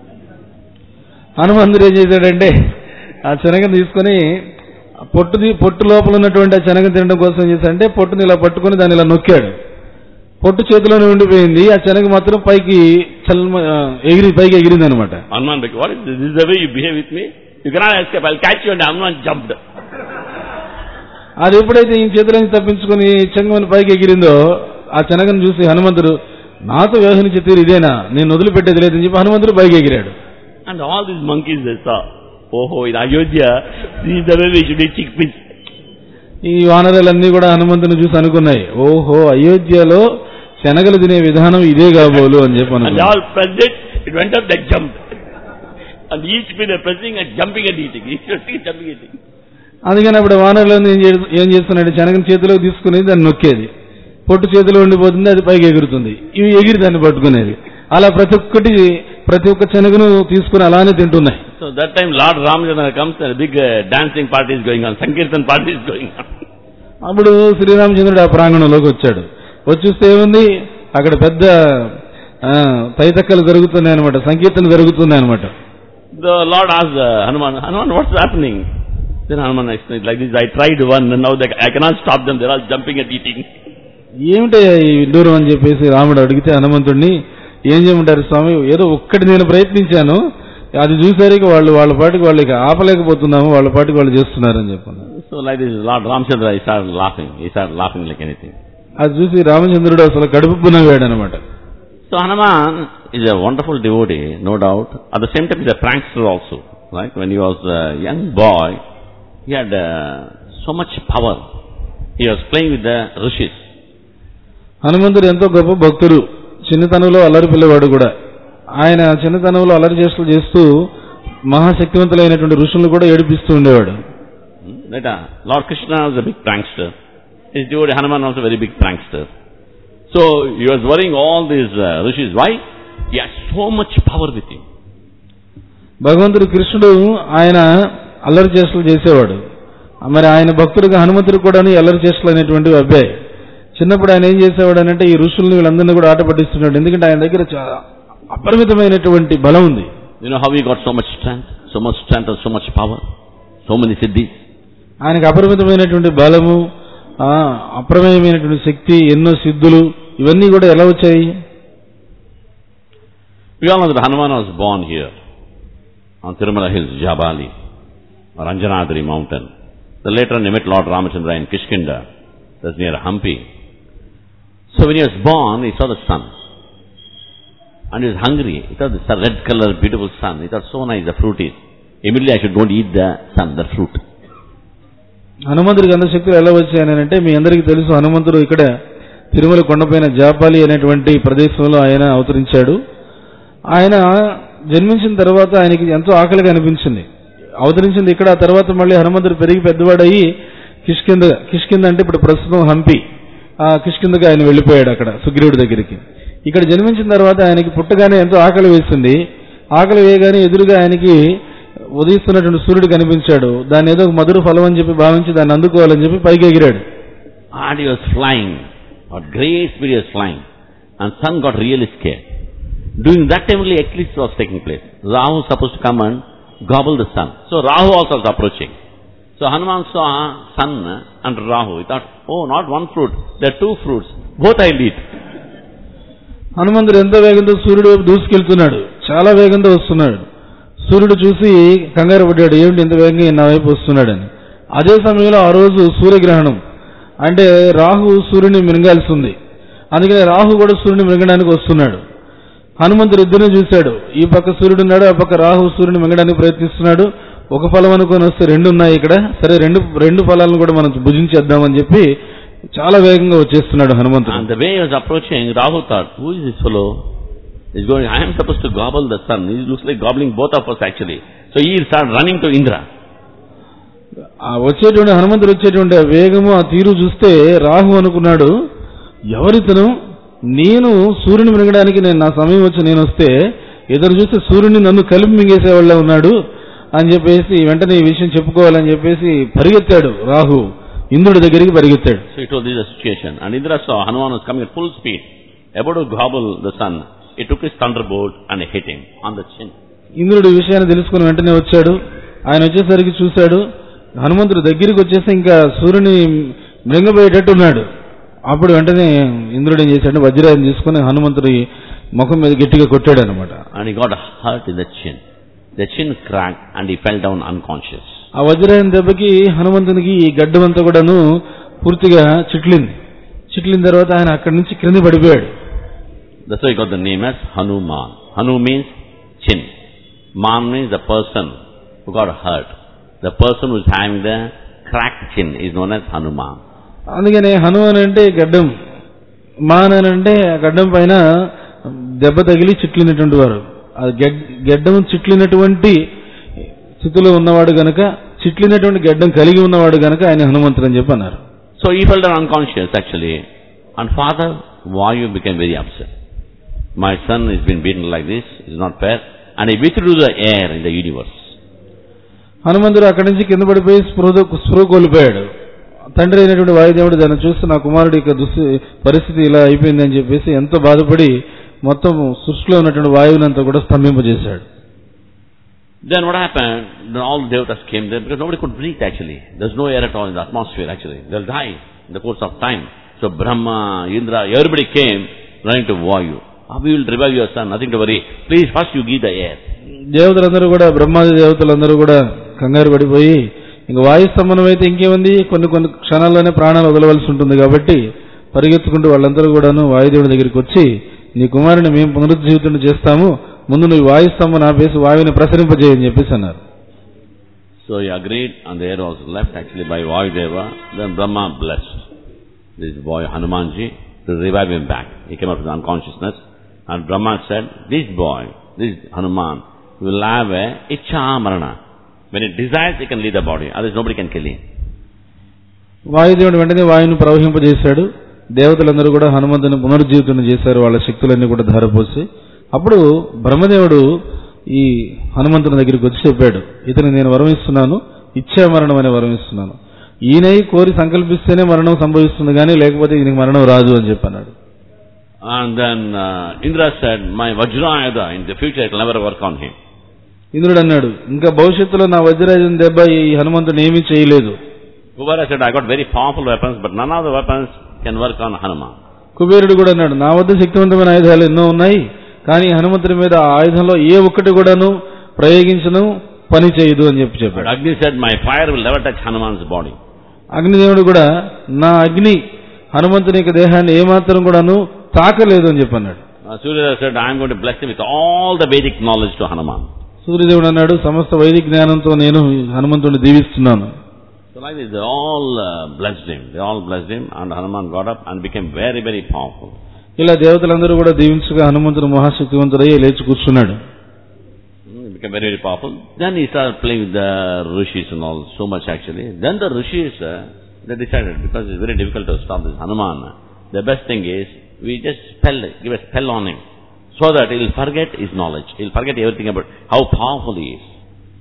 హనుమంతుడు ఏం చేశాడంటే ఆ శనగను తీసుకొని ఆ పొట్టు తీ- పొట్టు లోపల ఉన్నటువంటి ఆ శనగ తినడం కోసం ఏం చేశాడంటే పొట్టుని ఇలా పట్టుకొని దాన్ని ఇలా నొక్కాడు పొట్టు చేతిలోనే ఉండిపోయింది ఆ శనగ మాత్రం పైకి చల్మ ఆ, ఎగిరి పైకి ఎగిరింది అనమాట Hanuman, became, what is this? This is the way you behave with me? You cannot escape. I'll catch you and Hanuman jumped. అది ఎప్పుడైతే ఈ చేతిలోంచి తప్పించుకొని చెంగమని పైకి ఎగిరిందో ఆ శనగను చూసి హనుమంతుడు నాతో వ్యవహరించే తీరు ఇదేనా నేను వదిలిపెట్టేది లేదని చెప్పి హనుమంతుడు పైకి ఎగిరాడు And all these monkeys they saw. Oh, oh, in Ayodhya, this is the way we should eat chickpeas. ఈ వానరులన్నీ కూడా హనుమంతుని చూసి అనుకున్నాయి ఓహో అయోధ్యలో శనగలు తినే విధానం ఇదే కాబోలు అని చెప్పి And they అనుకున్నాయి all pressed it, it went up, they jumped. And each bit they're pressing and jumping and eating. Each pressing, jumping and eating. అందుకని అప్పుడు వానరులను ఏం చే- ఏం చేస్తున్నాడు శనగని చేతిలోకి తీసుకుని దాన్ని నొక్కేది పొట్టు చేతిలో ఉండిపోతుంది అది పైకి ఎగురుతుంది ఇవి ఎగిరి దాన్ని పట్టుకునేది అలా ప్రతి ఒక్కటి ప్రతి ఒక్క శనగను తీసుకుని అలానే తింటున్నాయి So that time Lord Ramchandra comes and a big uh, dancing party is going on, Sankirtan party is going on. అప్పుడు శ్రీరామచంద్రుడు ఆ ప్రాంగణంలోకి వచ్చాడు వచ్చి చూస్తే ఏముంది అక్కడ పెద్ద ఆ, తైతక్కలు జరుగుతున్నాయి అనమాట సంకీర్తన జరుగుతున్నాయి అనమాట The Lord asked uh, Hanuman, Hanuman, what's happening? Then Hanuman explained like this, I tried one and now they, I cannot stop them, they're all jumping and eating. ఏమిటయ్యా ఈ విడ్డూరం అని చెప్పేసి రాముడు అడిగితే హనుమంతుడిని ఏం చేయమంటారు స్వామి ఏదో ఒక్కటి నేను ప్రయత్నించాను అది చూసారికి వాళ్ళు వాళ్ళ పాటికి వాళ్ళు ఇక ఆపలేకపోతున్నాము వాళ్ళ పాటికి వాళ్ళు చేస్తున్నారని చెప్పాను So like this, Lord Ramchandra, he started laughing. He started laughing like anything. అది చూసి రామచంద్రుడు అసలు కడుపు పునవేడు అనమాట So Hanuman is a wonderful devotee, no doubt. At the same time, he's a prankster also. Right? When he was a young boy, he had uh, so much power. He was playing with the rishis. హనుమంతుడు ఎంతో గొప్ప భక్తుడు చిన్నతనంలో అల్లరి పిల్లవాడు కూడా ఆయన చిన్నతనంలో అల్లరి చేస్తూ చేస్తూ మహాశక్తివంతులైనటువంటి ఋషులను కూడా ఏడిపిస్తూ ఉండేవాడు Hmm? Right? uh, Lord Krishna was a big prankster. His devotee Hanuman was a very big prankster. So he was worrying all these uh, rishis. Why? He had so much power with him. భగవంతుడు కృష్ణుడు ఆయన అల్లరి చేష్టలు చేసేవాడు మరి ఆయన భక్తుడిగా హనుమంతుడు కూడా అల్లరి చేష్టలు అనేటువంటివి అబ్బాయి చిన్నప్పుడు ఆయన ఏం చేసేవాడు అంటే ఈ ఋషుల్ని వీళ్ళందరినీ కూడా ఆట పట్టిస్తున్నాడు ఎందుకంటే ఆయన దగ్గర చాలా అపరిమితమైనటువంటి బలం ఉంది You know how he got so much strength, so much strength and so much power, so many siddhis. ఆయనకు అపరిమితమైనటువంటి బలము ఆ, అప్రమేయమైనటువంటి శక్తి ఎన్నో సిద్ధులు ఇవన్నీ కూడా ఎలా వచ్చాయి We all know that Hanuman was born here on Tirumala Hills, Jabali, or Anjanadri mountain. So later on he met Lord Ramachandra in Kishkinda, that's near Hampi. So when he was born, he saw the sun. And he was hungry. He thought this red color, beautiful sun. He thought so nice the fruit is. Immediately I should go and eat the sun, the fruit. హనుమంతుడికి అంత శక్తులు ఎలా వచ్చాయని అంటే మీ అందరికీ తెలుసు హనుమంతుడు ఇక్కడ తిరుమల కొండపైన జాపాలి అనేటువంటి ప్రదేశంలో ఆయన అవతరించాడు ఆయన జన్మించిన తర్వాత ఆయనకి ఎంతో ఆకలిగా అనిపించింది అవతరించింది ఇక్కడ ఆ తర్వాత మళ్ళీ హనుమంతుడు పెరిగి పెద్దవాడయ్యి కిష్కింద కిష్కింద అంటే ఇప్పుడు ప్రస్తుతం హంపి ఆ కిష్కిందకి ఆయన వెళ్ళిపోయాడు అక్కడ సుగ్రీవుడి దగ్గరికి ఇక్కడ జన్మించిన తర్వాత ఆయనకి పుట్టగానే ఎంతో ఆకలి వేసింది ఆకలి వేయగానే ఎదురుగా ఆయనకి ఉదయిస్తున్నటువంటి సూర్యుడు కనిపించాడు దాన్ని ఏదో ఒక మధుర ఫలం అని చెప్పి భావించి దాన్ని అందుకోవాలని చెప్పి పైకి ఎగిరాడు And he was flying. At great speed he was flying. And sun got really scared. During that time only eclipse was taking place. Rahu was supposed to come and gobble the sun. So Rahu also was approaching. So Hanuman saw sun and Rahu. He thought, oh, not one fruit. There are two fruits. Both I'll eat. హనుమంతుడు ఎంతో వేగంతో సూర్యుడు వైపు దూసుకెళ్తున్నాడు చాలా వేగంతో వస్తున్నాడు సూర్యుడు చూసి కంగారు పడ్డాడు ఏమిటి ఇంత వేగంగా నా వైపు వస్తున్నాడని అదే సమయంలో ఆ రోజు సూర్యగ్రహణం అంటే రాహు సూర్యుని మినగాల్సి ఉంది అందుకని రాహు కూడా సూర్యుని మింగడానికి వస్తున్నాడు హనుమంతుడు ఇద్దరిని చూశాడు ఈ పక్క సూర్యుడు ఉన్నాడు ఆ పక్క రాహు సూర్యుని మింగడానికి ప్రయత్నిస్తున్నాడు ఒక ఫలం అనుకొని వస్తే రెండు ఉన్నాయి ఇక్కడ సరే రెండు రెండు ఫలాలను కూడా మనం భుజించేద్దామని చెప్పి చాలా వేగంగా వచ్చేస్తున్నాడు హనుమంతుడు And the way he was approaching, Rahu thought, who is this fellow? He's going, I am supposed to gobble the sun. He looks like gobbling both of us actually. So he started running to Indra. ఆ వచ్చేటువంటి హనుమంతుడు వచ్చేటువంటి ఆ వేగము ఆ తీరు చూస్తే రాహు అనుకున్నాడు ఎవరితను నేను సూర్యుని మింగడానికి నేను నా సమయం వచ్చి నేను వస్తే ఎదురు చూస్తే సూర్యుని నన్ను కలిపి మింగేసేవాళ్ళ ఉన్నాడు అని చెప్పేసి వెంటనే ఈ విషయం చెప్పుకోవాలని చెప్పేసి పరిగెత్తాడు రాహు ఇంద్రుడి దగ్గరికి పరిగెత్తాడు So he told this is the situation. And Indra saw Hanuman was coming at full speed, about to gobble the sun. He took his thunderbolt and hit him on the chin. ఇంద్రుడి ఈ విషయాన్ని తెలుసుకుని వెంటనే వచ్చాడు ఆయన వచ్చేసరికి చూశాడు హనుమంతుడు దగ్గరికి వచ్చేసి ఇంకా సూర్యుని మృంగపోయేటట్టు ఉన్నాడు అప్పుడు వెంటనే ఇంద్రుడు ఏం చేశాడు వజ్రాయం తీసుకుని హనుమంతుడి ముఖం మీద గట్టిగా కొట్టాడు అనమాట And he got hurt in the chin. The chin cracked and he fell down unconscious. ఆ వజ్రాయం దెబ్బకి హనుమంతునికి ఈ గడ్డం అంతా కూడాను పూర్తిగా చిట్లింది చిట్లిన తర్వాత ఆయన అక్కడి నుంచి క్రింద పడిపోయాడు That's why he got the name as Hanuman. Hanu means chin. Man means the person who got hurt. The person who is having the cracked chin is known as Hanuman. అందుకనే హనుమాన్ అంటే గడ్డం మాన్ అని అంటే ఆ గడ్డం పైన దెబ్బ తగిలి చిట్లినటువంటి వారు ఆ గెడ్- గెడ్డం చిట్లినటువంటి స్థితిలో ఉన్నవాడు గనక చిట్లినటువంటి గడ్డం కలిగి ఉన్నవాడు గనక ఆయన హనుమంతుడు అని చెప్పి అన్నారు So he fell down unconscious actually. And father, Vayu became very upset. My son has been beaten like this, it's not fair. And he withdrew the air in the universe. హనుమంతుడు అక్కడి నుంచి కింద పడిపోయి స్పృహ స్పృహ కోల్పోయాడు తండ్రి అయినటువంటి వాయుదేవుడు దాన్ని చూసి నా కుమారుడి యొక్క దుస్థి పరిస్థితి ఇలా అయిపోయింది అని చెప్పేసి ఎంతో బాధపడి మొత్తం సృష్టిలో ఉన్నటువంటి వాయువునంతా కూడా స్తంభింపజేశాడు Then what happened? Then all the devatas came there because nobody could breathe actually. There's no air at all in the atmosphere actually. They'll die in the course of time. So Brahma, Indra, everybody came running to Vayu. Ah, we will revive your son, nothing to worry. Please first you give the air. దేవతలందరూ కూడా బ్రహ్మాది దేవతలందరూ కూడా కంగారు పడిపోయి ఇంక వాయుస్తంభనం అయితే ఇంకేముంది కొన్ని కొన్ని క్షణాల్లోనే ప్రాణాలు వదలవలసి ఉంటుంది కాబట్టి పరిగెత్తుకుంటూ వాళ్ళందరూ కూడాను వాయుదేవుడి దగ్గరికి వచ్చి నీ కుమారుని మేము పునరుజ్జీవితుని చేస్తాము ముందు నువ్వు వాయుస్తంభం ఆపేసి వాయువుని ప్రసరింపజేయని చెప్పేసి అన్నారు So he agreed and the air was left actually by Vayudeva. Then Brahma blessed this boy Hanumanji to revive him back. He came out of unconsciousness and Brahma said, this boy, this Hanuman, will have a Icha Marana. When he desires, he can leave the body. Otherwise nobody can kill him. వాయుదేవుడు వెంటనే వాయువుని ప్రవహింపజేశాడు దేవతలందరూ కూడా హనుమంతుని పునరుజ్జీవితుని చేశారు వాళ్ళ శక్తులన్నీ కూడా ధారపోసి అప్పుడు బ్రహ్మదేవుడు ఈ హనుమంతుని దగ్గరికి వచ్చి చెప్పాడు ఇతను నేను వరం ఇస్తున్నాను ఇచ్చే మరణం అనే వరం ఇస్తున్నాను ఈయనై కోరి సంకల్పిస్తేనే మరణం సంభవిస్తుంది కానీ లేకపోతే ఈయనకి మరణం రాదు అని చెప్పన్నాడు And then uh, Indra said, my Vajrayada, in the future it will never work on him. ఇంద్రుడు అన్నాడు ఇంకా భవిష్యత్తులో నా వజ్రాయుధం దెబ్బ ఈ హనుమంతుడు ఏమీ చేయలేదు Kubara said, I got very powerful weapons, but none of the weapons can work on Hanuman. కుబేరుడు కూడా అన్నాడు నా వద్ద శక్తివంతమైన ఆయుధాలు ఎన్నో ఉన్నాయి కానీ హనుమంతుడి మీద ఆ ఆయుధంలో ఏ ఒక్కటి కూడాను ప్రయోగించను పని చేయదు అని చెప్పి But చెప్పాడు Agni said, my fire will never touch Hanuman's body. అగ్నిదేవుడు కూడా నా అగ్ని హనుమంతుని యొక్క దేహాన్ని ఏమాత్రం కూడాను తాకలేదు అని చెప్పి అన్నాడు Uh, Surya said, I am going to bless him with all the Vedic knowledge to Hanuman. సూర్యదేవుడు అన్నాడు సమస్త వైదిక జ్ఞానంతో నేను హనుమంతుడిని దీవిస్తున్నాను So like this, they all uh, blessed him. They all blessed him and Hanuman got up and became very, very powerful. ఇలా దేవతలందరూ కూడా దీవించగా హనుమంతుడు మహాశక్తివంతుడై లేచి కూర్చున్నాడు Mm, He became very, very powerful. Then he started playing with the rishis and all, so much actually. Then the rishis, uh, they decided, because it's very difficult to stop this Hanuman, the best thing is, we just spell, give a spell on him, so that he'll forget his knowledge. He'll forget everything about how powerful he is.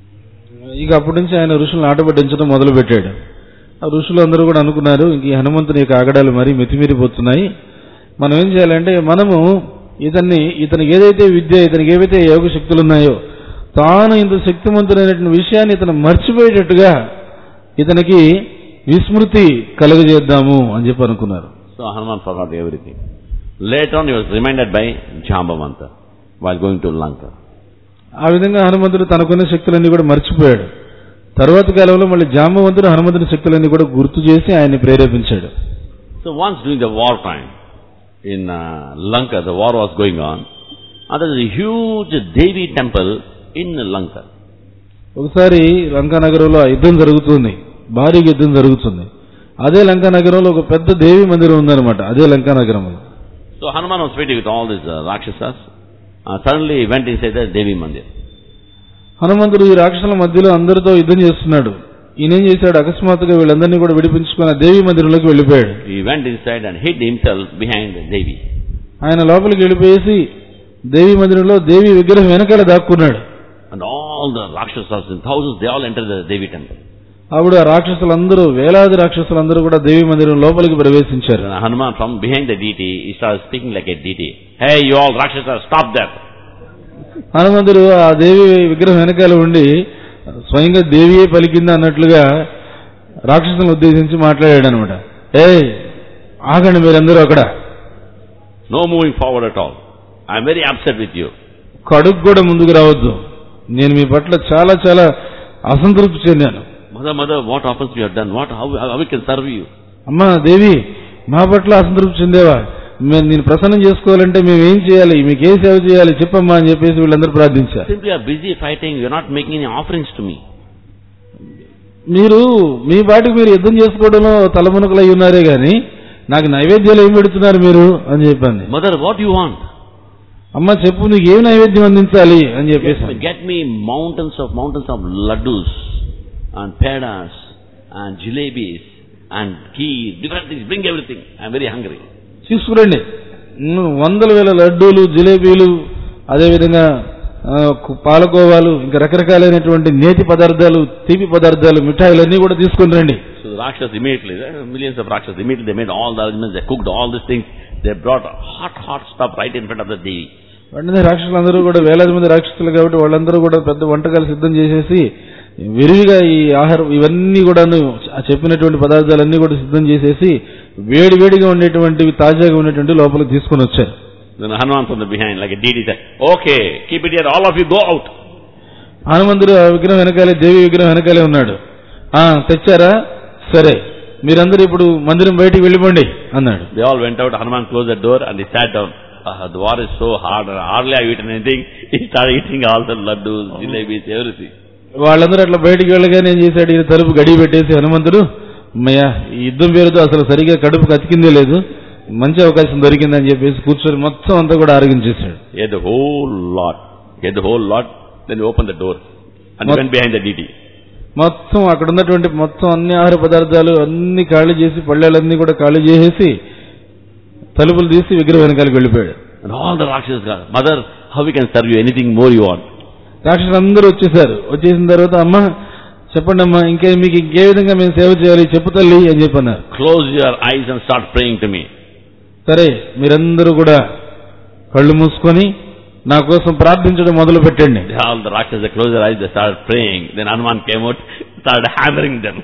ఇక అప్పటి నుంచి ఆయన ఋషులను ఆటపట్టించడం మొదలు పెట్టాడు ఆ ఋషులు అందరూ కూడా అనుకున్నారు ఇంక ఈ హనుమంతుని యొక్క ఆగడాలు మరీ మితిమీరిపోతున్నాయి మనం ఏం చేయాలంటే మనము ఇతన్ని ఇతనికి ఏదైతే విద్య ఇతనికి ఏవైతే యోగ శక్తులు ఉన్నాయో తాను ఇంత శక్తివంతుడైనటువంటి విషయాన్ని ఇతను మర్చిపోయేటట్టుగా ఇతనికి విస్మృతి కలుగజేద్దాము అని చెప్పి అనుకున్నారు So Hanuman forgot everything. Later on he was reminded by Jambavanta while going to Lanka. ఆ విధంగా హనుమంతుడు తనకున్న శక్తులన్నీ కూడా మర్చిపోయాడు తర్వాత కాలంలో మళ్ళీ జాంబవంతుడు హనుమంతుని శక్తులన్నీ కూడా గుర్తు చేసి ఆయన్ని ప్రేరేపించాడు So once during the war time, in uh, Lanka, the war was going on, and there was a huge Devi temple in Lanka. ఒకసారి లంకా నగరంలో ఆ యుద్ధం జరుగుతుంది భారీ యుద్ధం జరుగుతుంది అదే లంకా నగరంలో ఒక పెద్ద దేవి మందిరం ఉందన్నమాట అదే లంకా నగరంలో So Hanuman was fighting with all these uh, Rakshasas. Uh, suddenly he went inside the Devi Mandir. హనుమంతుడు ఈ రాక్షసుల మధ్యలో అందరితో యుద్ధం చేస్తున్నాడు ఈయనేం చేశాడు అకస్మాత్తుగా వీళ్ళందరినీ కూడా విడిపించుకుని ఆ దేవి మందిరంలోకి వెళ్ళిపోయాడు He went inside and hid himself behind Devi. ఆయన లోపలికి వెళ్ళిపోయేసి దేవి మందిరంలో దేవి విగ్రహం వెనకాల దాక్కున్నాడు And all the Rakshasas in thousands, they all entered the Devi temple. అప్పుడు ఆ రాక్షసులందరూ వేలాది రాక్షసులందరూ కూడా దేవి మందిరం లోపలికి ప్రవేశించారు Then Hanuman from behind the deity, he started speaking like a deity. Hey, you all Rakshasas, stop that. హనుమంతుడు ఆ దేవి విగ్రహం వెనకాల ఉండి స్వయంగా దేవియే పలికింది అన్నట్లుగా రాక్షసులను ఉద్దేశించి మాట్లాడాడు అనమాట ఏ ఆగండి మీరందరూ అక్కడ No moving forward at all. I am very upset with you. కడుగు కూడా ముందుకు రావద్దు నేను మీ పట్ల చాలా చాలా అసంతృప్తి చెందాను Mother, mother, what offense you have done? What, how, how we can serve you? అమ్మా దేవి మా పట్ల అసంతృప్తి చెందేవా మేము నేను ప్రసన్నం చేసుకోవాలంటే మేము ఏం చేయాలి మీకు ఏ సేవ చేయాలి చెప్పమ్మా అని చెప్పేసి వీళ్ళందరూ ప్రార్థించారు Simply are busy fighting, you are not making any offerings to me. మీరు మీ పాటికి మీరు యుద్ధం చేసుకోవడంలో తలమునకలు అయి ఉన్నారే గాని నాకు నైవేద్యాలు ఏం పెడుతున్నారు మీరు అని చెప్పింది Mother, what do you want? అమ్మ చెప్పు నీకు ఏం నైవేద్యం అందించాలి అని చెప్పేసి Get me, get me mountains of mountains of laddus and pedas and jalebis and ghee, different things. Bring everything. I am very hungry. తీసుకురండి ఉమ్, వందల వేల లడ్డూలు జిలేబీలు అదేవిధంగా ఆ, కు- పాలకోవాలు ఇంకా రకరకాలైనటువంటి నేతి పదార్థాలు తీపి పదార్థాలు మిఠాయిలన్నీ కూడా తీసుకుని రండి So the Rakshas immediately, there are millions of Rakshas, immediately they made all the arrangements, they cooked all these things, they brought hot, hot stuff right in front of the Devi. వెంటనే రాక్షసులందరూ కూడా వేలాది మంది రాక్షసులు కాబట్టి వాళ్ళందరూ కూడా పెద్ద వంటకాలు సిద్ధం చేసేసి విరివిగా ఈ ఆహారం ఇవన్నీ కూడాను ఆ చెప్పినటువంటి పదార్థాలన్నీ కూడా సిద్ధం చేసేసి వేడి వేడిగా ఉండేటువంటివి తాజాగా ఉండేటువంటి లోపలికి తీసుకొని వచ్చారు Then Hanuman from the behind, like a deity, said, Okay, keep it here, all of you go out. హనుమంతుడు ఆ విగ్రహం వెనకాలే దేవి విగ్రహం వెనకాలే ఉన్నాడు ఆ తెచ్చారా సరే మీరందరూ ఇప్పుడు మందిరం బయటికి వెళ్ళిపోండి అన్నాడు They all went out, Hanuman closed the door and he sat down. Ah, the war is so hard, hardly I've eaten anything. He started eating all the laddus, jalebis, everything. వాళ్ళందరూ అట్లా బయటికి వెళ్ళగానే ఏం చేశాడు ఈయన తలుపు గడి పెట్టేసి హనుమంతుడు అమ్మయ్య ఈ యుద్ధం పేరుతో అసలు సరిగా కడుపు కతికిందే లేదు మంచి అవకాశం దొరికిందని చెప్పేసి కూర్చొని మొత్తం అంతా కూడా ఆరగించేశాడు He had the whole lot. He had the whole lot. Then he opened the door and he What- went behind the deity. మొత్తం అక్కడ ఉన్నటువంటి మొత్తం అన్ని ఆహార పదార్థాలు అన్ని ఖాళీ చేసి పళ్ళెలన్నీ కూడా ఖాళీ చేసేసి తలుపులు తీసి విగ్రహం వెనకాలకి వెళ్ళిపోయాడు And all the Rakshas got, Mother, how we can serve you anything more you want? రాక్షసులందరూ వచ్చేసారు వచ్చేసిన తర్వాత అమ్మ చెప్పండి అమ్మా ఇంకే మీకు ఇంకే విధంగా మేము సేవ చేయాలి చెప్పు తల్లి అని చెప్పన్నారు Close your eyes and start praying to me. సరే మీరందరూ కూడా కళ్ళు మూసుకొని నా కోసం ప్రార్థించడం మొదలు పెట్టండి All the Rakshas, they closed their eyes, they started praying. Then Hanuman came out, started hammering them.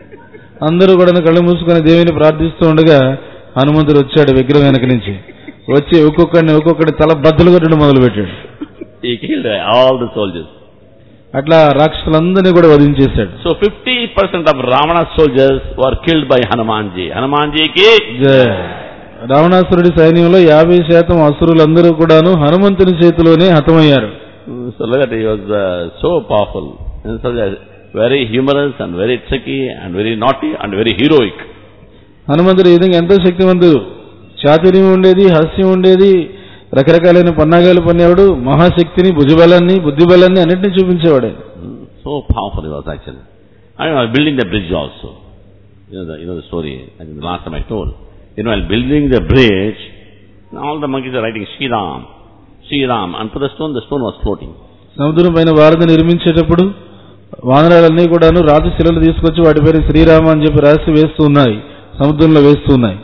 అందరూ కూడా కళ్ళు మూసుకొని దేవుని ప్రార్థిస్తూ ఉండగా హనుమంతుడు వచ్చాడు విగ్రహం వెనక నుంచి వచ్చి ఒక్కొక్కడిని ఒక్కొక్కడి తల బద్దలు కొట్టడం మొదలు పెట్టాడు He killed all the soldiers. అట్లా రాక్షసులందరినీ కూడా వధించేశాడు So 50% of Ravana's soldiers were killed by Hanumanji. Hanumanji ki జయ. రావణాసురుడి సైన్యంలో యాభై శాతం అసురులందరూ కూడాను హనుమంతుని చేతిలోనే హతమయ్యారు So look at it, he was uh, so powerful. And so uh, very humorous and very tricky and very naughty and very heroic. హనుమంతుడు ఈ విధంగా ఎంతో శక్తివంతుడు చాతుర్యం ఉండేది హాస్యం ఉండేది రకరకాలైన పన్నాగాలు పన్నేవాడు మహాశక్తిని భుజబలాన్ని బుద్ధిబలాన్ని అన్నింటినీ చూపించేవాడు ఆయన. Mm, So powerful he was actually. I was building the bridge also. You know the, you know the story, I think the last time I told. You know, while building the bridge, all the monkeys are writing Sri Ram, Sri Ram, and for the stone, the stone was floating. సముద్రం పైన వారధి నిర్మించేటప్పుడు వానరాలన్నీ కూడాను రాతి శిలలు తీసుకొచ్చి వాటి పేరు శ్రీరామ అని చెప్పి రాసి వేస్తూ ఉన్నాయి సముద్రంలో వేస్తూ ఉన్నాయి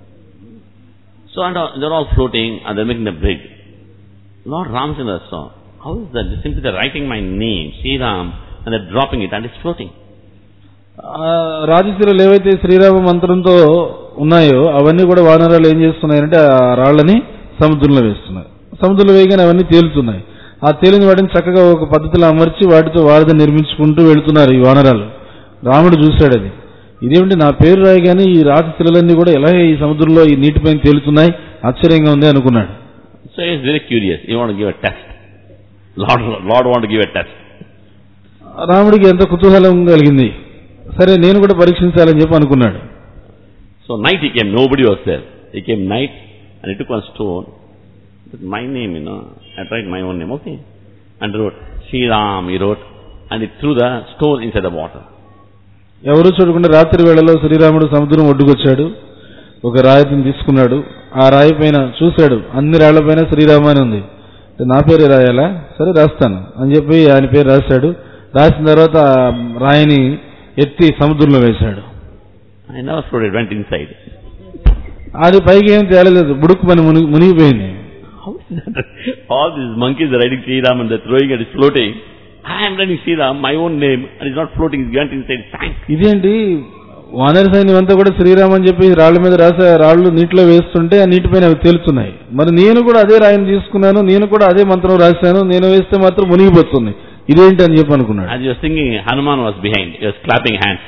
So and uh, they're all floating and they're making the bridge. Lord Ramchandra saw, how is that? Simply they're writing my name, Sri Ram, and they're dropping it and it's floating. ఆ రాజశిలలు ఏవైతే శ్రీరామ మంత్రంతో ఉన్నాయో అవన్నీ కూడా వానరాలు ఏం చేస్తున్నాయంటే ఆ రాళ్ళని సముద్రంలో వేస్తున్నాయి సముద్రంలో వేయగానే అవన్నీ తేలుతున్నాయి ఆ తేలిన వాటిని చక్కగా ఒక పద్ధతిలో అమర్చి వాటితో వారధి నిర్మించుకుంటూ వెళుతున్నారు ఈ వానరాలు రాముడు చూశాడు అది ఇదేమిటి నా పేరు రాయగానే ఈ రాతి శిలలన్నీ కూడా ఎలా ఈ సముద్రంలో ఈ నీటిపైన తేలుతున్నాయి ఆశ్చర్యంగా ఉంది అనుకున్నాడు So he is very curious. He want to give a test. Lord, Lord want to give a test. రాముడికి ఎంత కుతూహలం కలిగింది సరే నేను కూడా పరీక్షించాలని చెప్పి అనుకున్నాడు So night he came, nobody was there. He came night and he took one stone. With my name, you know. I tried my own name, okay. And wrote, Sri Ram, he wrote. And he threw the stone inside the water. ఎవరు చూడకుండా రాత్రి వేళలో శ్రీరాముడు సముద్రం ఒడ్డుకొచ్చాడు ఒక రాయిని తీసుకున్నాడు ఆ రాయి పైన చూశాడు అన్ని రాళ్ల పైన శ్రీరామ అని ఉంది అంటే నా పేరే రాయాలా సరే రాస్తాను అని చెప్పి ఆయన పేరు రాశాడు రాసిన తర్వాత ఆ రాయిని ఎత్తి సముద్రంలో వేశాడు I never floated, went inside. అది పైకి ఏం తేలలేదు బుడుకు పని మునిగి మునిగిపోయింది How is that? All these monkeys are riding Sri Ram and they're throwing it, it's floating. I am writing Sri Ram, my own name, and it's not floating, it's went inside, sank. ఇదేంటి వానర సైన్యం అంతా కూడా శ్రీరామ్ అని చెప్పి రాళ్ల మీద రాసే రాళ్ళు నీటిలో వేస్తుంటే ఆ నీటిపైన అవి తేలుతున్నాయి మరి నేను కూడా అదే రాయిని తీసుకున్నాను నేను కూడా అదే మంత్రం రాశాను నేను వేస్తే మాత్రం మునిగిపోతుంది ఇదేంటి అని చెప్పి అనుకున్నాడు As you were singing, Hanuman was behind, he was clapping hands.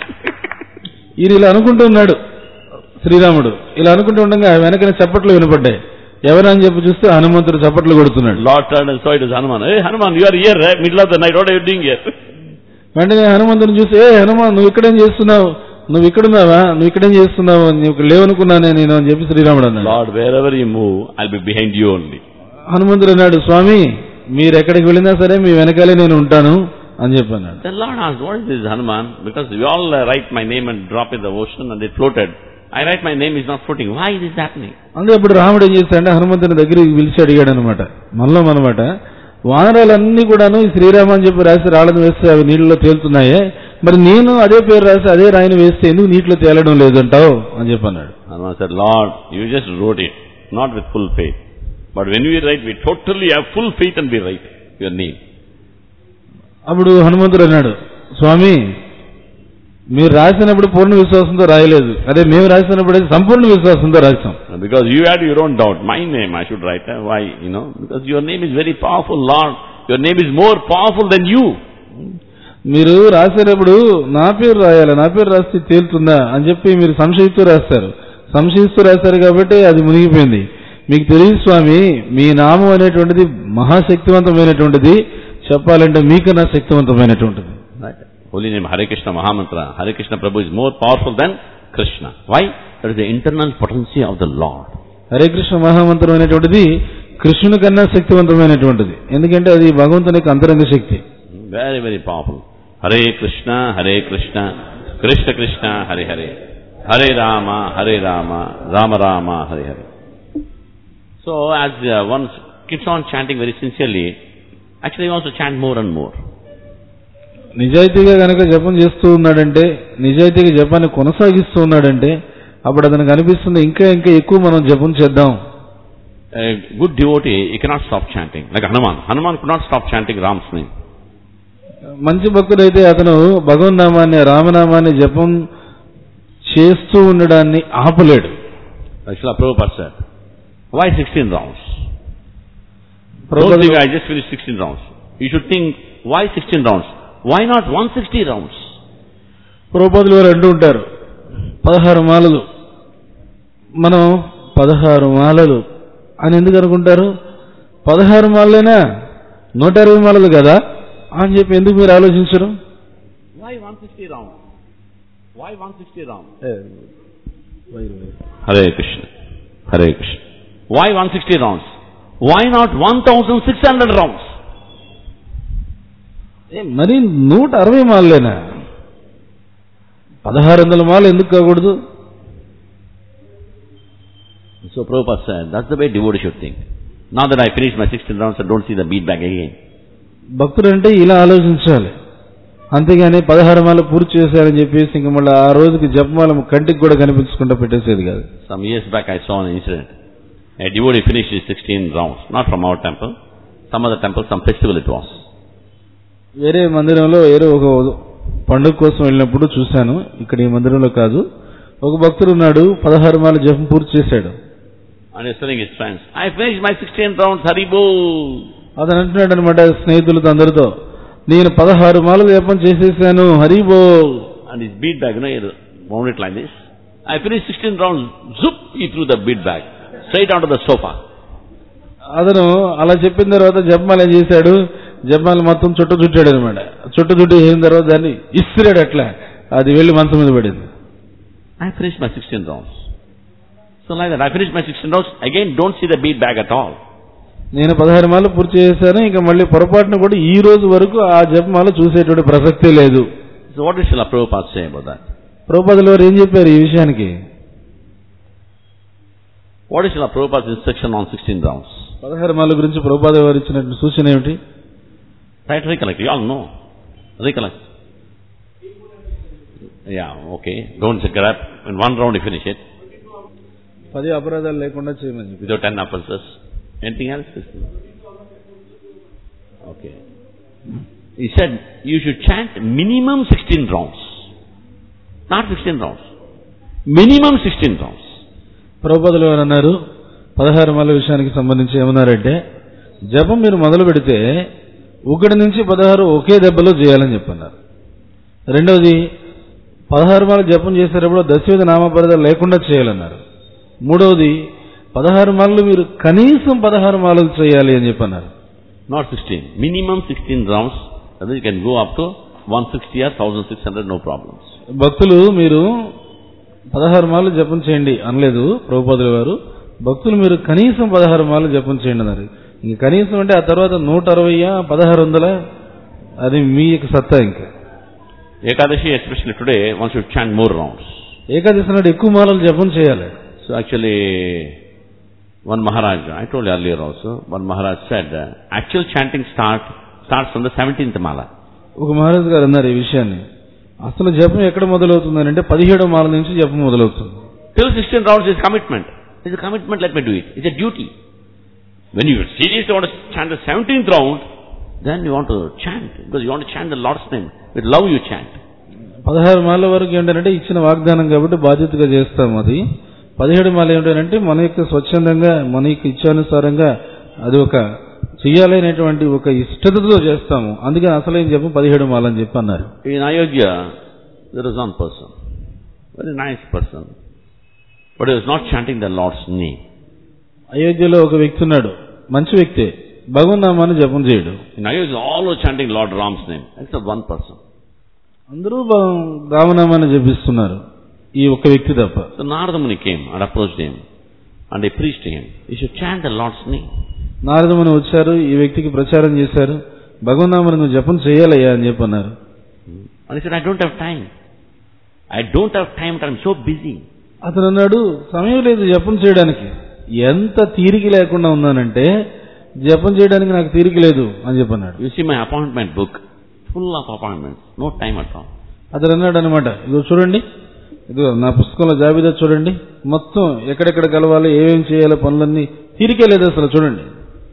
ఈయన ఇలా అనుకుంటూ ఉన్నాడు శ్రీరాముడు ఇలా అనుకుంటూ ఉండగా వెనకన చప్పట్లు వినపడ్డాయి ఎవరని చెప్పి చూస్తే హనుమంతుడు చప్పట్లు కొడుతున్నాడు Lord turned and saw it was Hanuman. Hey Hanuman, you are here, right? middle of the night, what are you doing here? వెంటనే హనుమంతుని చూసి ఏ హనుమాన్ నువ్వు ఇక్కడేం చేస్తున్నావు నువ్వు ఇక్కడున్నావా నువ్వు ఇక్కడేం చేస్తున్నావు నువ్వు లేవనుకున్నానే నేను అని చెప్పి శ్రీరాముడు అన్నాడు Lord, wherever you move, I'll be behind you only. హనుమంతుడు అన్నాడు స్వామి మీరు ఎక్కడికి వెళ్ళినా సరే మీ వెనకాలే నేను ఉంటాను అని చెప్పి అన్నాడు Then Lord asked, what is this Hanuman? Because we all uh, write my name and drop in the ocean and it floated. I write my name is not floating. Why is this happening? అందుకే ఇప్పుడు రాముడు ఏం చేశాడంటే హనుమంతుని దగ్గరికి పిలిచి అడిగాడు అనమాట మల్లం అనమాట వానరాలన్నీ కూడాను ఈ శ్రీరామ అని చెప్పి రాసి రాళ్ళను వేస్తే అవి నీళ్ళలో తేలుతున్నాయే మరి నేను అదే పేరు రాసి అదే రాయిని వేస్తే ఎందుకు నీటిలో తేలడం లేదంటావు అని చెప్పి అన్నాడు Hanuman said, Lord, you just wrote it, not with full faith. But when we write, we totally have full faith and we write your name. అప్పుడు హనుమంతుడు అన్నాడు స్వామి మీరు రాసినప్పుడు పూర్ణ విశ్వాసంతో రాయలేదు అదే మేము రాసినప్పుడు అయితే సంపూర్ణ విశ్వాసంతో రాసాం Because you had your own doubt. My name I should write. uh, Why? You know, because your name is very powerful, Lord. Your name is more powerful than you. మీరు రాసేటప్పుడు నా పేరు రాయాలి నా పేరు రాస్తే తేలుతుందా అని చెప్పి మీరు సంశయిస్తూ రాస్తారు సంశయిస్తూ రాస్తారు కాబట్టి అది మునిగిపోయింది మీకు తెలియదు స్వామి మీ నామం అనేటువంటిది మహాశక్తివంతమైనటువంటిది చెప్పాలంటే మీకన్నా శక్తివంతమైనటువంటిది Right. Holy name Hare Krishna Mahamantra. Hare Krishna Prabhu is more powerful than Krishna. Why? That is the internal potency of the Lord. Hare Krishna మహామంత్రం అనేటువంటిది కృష్ణుని కన్నా శక్తివంతమైనటువంటిది ఎందుకంటే అది భగవంతుని యొక్క అంతరంగ శక్తి Very, very powerful. Hare Krishna, Hare Krishna, Krishna Krishna, Hare Hare. Hare Rama, Hare Rama, Rama Rama, Hare Hare. So as uh, one keeps on chanting very sincerely, actually he wants to chant more and more. నిజాయితీగా గనక జపం చేస్తూ ఉన్నాడంటే నిజాయితీగా జపాన్ని కొనసాగిస్తూ ఉన్నాడంటే అప్పుడు అతనికి అనిపిస్తుంది ఇంకా ఇంకా ఎక్కువ మనం జపం చేద్దాం A good devotee, he cannot stop chanting. Like Hanuman. Hanuman could not stop chanting Ram's name. మంచి భక్తుడైతే అతను భగవన్నామాన్ని రామనామాన్ని జపం చేస్తూ ఉండడాన్ని ఆపలేడు Like Srila Prabhupada said, why 16 rounds? Don't ప్రభుపాదులు- think I just finished 16 rounds. You should think, why 16 rounds? Why not 160 rounds? ప్రభుపాదులు వారు అంటూ ఉంటారు పదహారు మాలలు మనం పదహారు మాలలు అని ఎందుకు అనుకుంటారు పదహారు మాలలేనా నూట ఇరవై మాలలు కదా అని చెప్పి ఎందుకు మీరు ఆలోచించరు Why 160 rounds? Why 160 rounds? Hare Krishna. Hare Krishna. Why 160 rounds? Why not 1600 rounds? ఏ, మరి నూట అరవై మాలలేనా పదహారు వందల మాలు ఎందుకు కాకూడదు So Prabhupada said, that's the way devotee should think. Now that I finished my 16 rounds, I don't see the beat back again. భక్తుడు అంటే ఇలా ఆలోచించాలి అంతేగాని పదహారు మాలు పూర్తి చేశారని చెప్పేసి ఇంక మళ్ళీ ఆ రోజుకి జపమాల కంటికి కూడా కనిపించకుండా పెట్టేసేది కాదు Some years back I saw an incident. A devotee finished his 16 rounds, not from our temple, some other temple, some festival it was. వేరే మందిరంలో వేరే ఒక పండుగ కోసం వెళ్ళినప్పుడు చూశాను ఇక్కడ ఈ మందిరంలో కాదు ఒక భక్తుడు ఉన్నాడు పదహారు మాల జపం పూర్తి చేశాడు And he's telling his friends, I finished my 16 rounds, Haribo. అతను అంటున్నాడు అనమాట స్నేహితులతో అందరితో నేను పదహారు మాలలు జపం చేసేసాను Haribol And his bead bag, you know, he wound it like this. I finished 16 rounds, zoop, he threw the bead bag straight onto the sofa. అతను అలా చెప్పిన తర్వాత జపమాల ఏం చేశాడు జపమాల మొత్తం చుట్ట చుట్టాడు అనమాట చుట్ట చుట్టి చేసిన తర్వాత దాన్ని ఇసిరాడు అట్లా అది వెళ్ళి మంచం మీద పడింది I finished my 16 rounds. So like that, I finished my 16 rounds. Again, don't see the bead bag at all. నేను పదహారు మాలు పూర్తి చేశాను ఇంకా మళ్ళీ పొరపాటున కూడా ఈ రోజు వరకు ఆ జపమాల చూసేటువంటి ప్రసక్తే లేదు So what did Srila Prabhupada say about that? ప్రభుపదుల వారు ఏం చెప్పారు ఈ విషయానికి What is Srila Prabhupada's instruction on 16 rounds? పదహారు మాల గురించి ప్రభుపాద వారు ఇచ్చినటువంటి సూచన ఏమిటి Try to recollect. You all know. Recollect. Yeah, okay. Don't grab. In one round you finish it. పది అపరాధాలు లేకుండా చేయమని చెప్పి Without 10 offenses. Anything else? Okay. He said you should chant minimum 16 rounds. Not 16 rounds. Minimum 16 rounds. ప్రభుపదులు వారు అన్నారు పదహారు మాల విషయానికి సంబంధించి ఏమన్నారంటే జపం మీరు మొదలు పెడితే ఒకటి నుంచి పదహారు ఒకే దెబ్బలో చేయాలని చెప్పన్నారు రెండవది పదహారు మాల జపం చేసేటప్పుడు దశవిధ నామపరిధాలు లేకుండా చేయాలన్నారు మూడవది పదహారు మాలలు మీరు కనీసం పదహారు మాలలు చేయాలి అని చెప్పన్నారు Not 16. Minimum 16 rounds. Then you can go up to 160 or 1600, no problems. భక్తులు మీరు పదహారు మాలు జపం చేయండి అనలేదు ప్రభుపాదుల వారు భక్తులు మీరు కనీసం పదహారు మాలు జపం చేయండి అన్నారు ఇంక కనీసం అంటే ఆ తర్వాత నూట అరవయ్యా పదహారు వందల అది మీ యొక్క సత్తా ఇంకా Ekadashi, especially today, one should chant more rounds. Ekadashi నాడు ఎక్కువ మాలలు జపం చేయాలి So actually, one Maharaj, I told you earlier also, one Maharaj said, uh, actual chanting start starts from the 17th mala. ఒక మహారాజు గారు అన్నారు ఈ విషయాన్ని అసలు జపం ఎక్కడ మొదలవుతుంది అంటే పదిహేడో మాల నుంచి జపం మొదలవుతుంది Till 16 rounds is commitment. It's a commitment, let me do it. It's a duty. When you seriously want to chant the 17th round, then you want to chant, because you want to chant the Lord's name. With love you chant. పదహారు మాల వరకు ఏంటంటే ఇచ్చిన వాగ్దానం కాబట్టి బాధ్యతగా చేస్తాం అది పదిహేడు మాల ఏమిటంటే మన యొక్క స్వచ్ఛందంగా మన యొక్క ఇచ్చానుసారంగా అది ఒక చెయ్యాలనేటువంటి ఒక ఇష్టతతో చేస్తాము అందుకని అసలేం చెప్పు పదిహేడు మాల అని చెప్పి అన్నారు In Ayodhya, there was one person, very nice person, but he was not chanting the Lord's name. అయోధ్యలో ఒక వ్యక్తి ఉన్నాడు మంచి వ్యక్తే భగవన్నామాన్ని జపం చేయడు In Ayodhya, all were chanting Lord Ram's name, except one person. అందరూ భ- రామనామాన్ని జపిస్తున్నారు ఈ ఒక్క వ్యక్తి తప్ప So Narada Muni came and approached him, and they preached to him, you should chant the Lord's name. నారదముని వచ్చారు ఈ వ్యక్తికి ప్రచారం చేశారు భగవన్నామని నువ్వు జపం చేయాలయ్యా అని చెప్పి అన్నారు And he said, I don't have time. I don't have time, but I'm so busy. అతను అన్నాడు సమయం లేదు జపం చేయడానికి ఎంత తీరిక లేకుండా ఉన్నానంటే జపం చేయడానికి నాకు తీరిక లేదు అని చెప్పన్నాడు You see my appointment book, full of appointments, no time at all. అతను అన్నాడు అనమాట ఇదిగో చూడండి ఇదిగో నా పుస్తకంలో జాబితా చూడండి మొత్తం ఎక్కడెక్కడ కలవాలి ఏమేం చేయాలి పనులన్నీ తీరికే లేదు అసలు చూడండి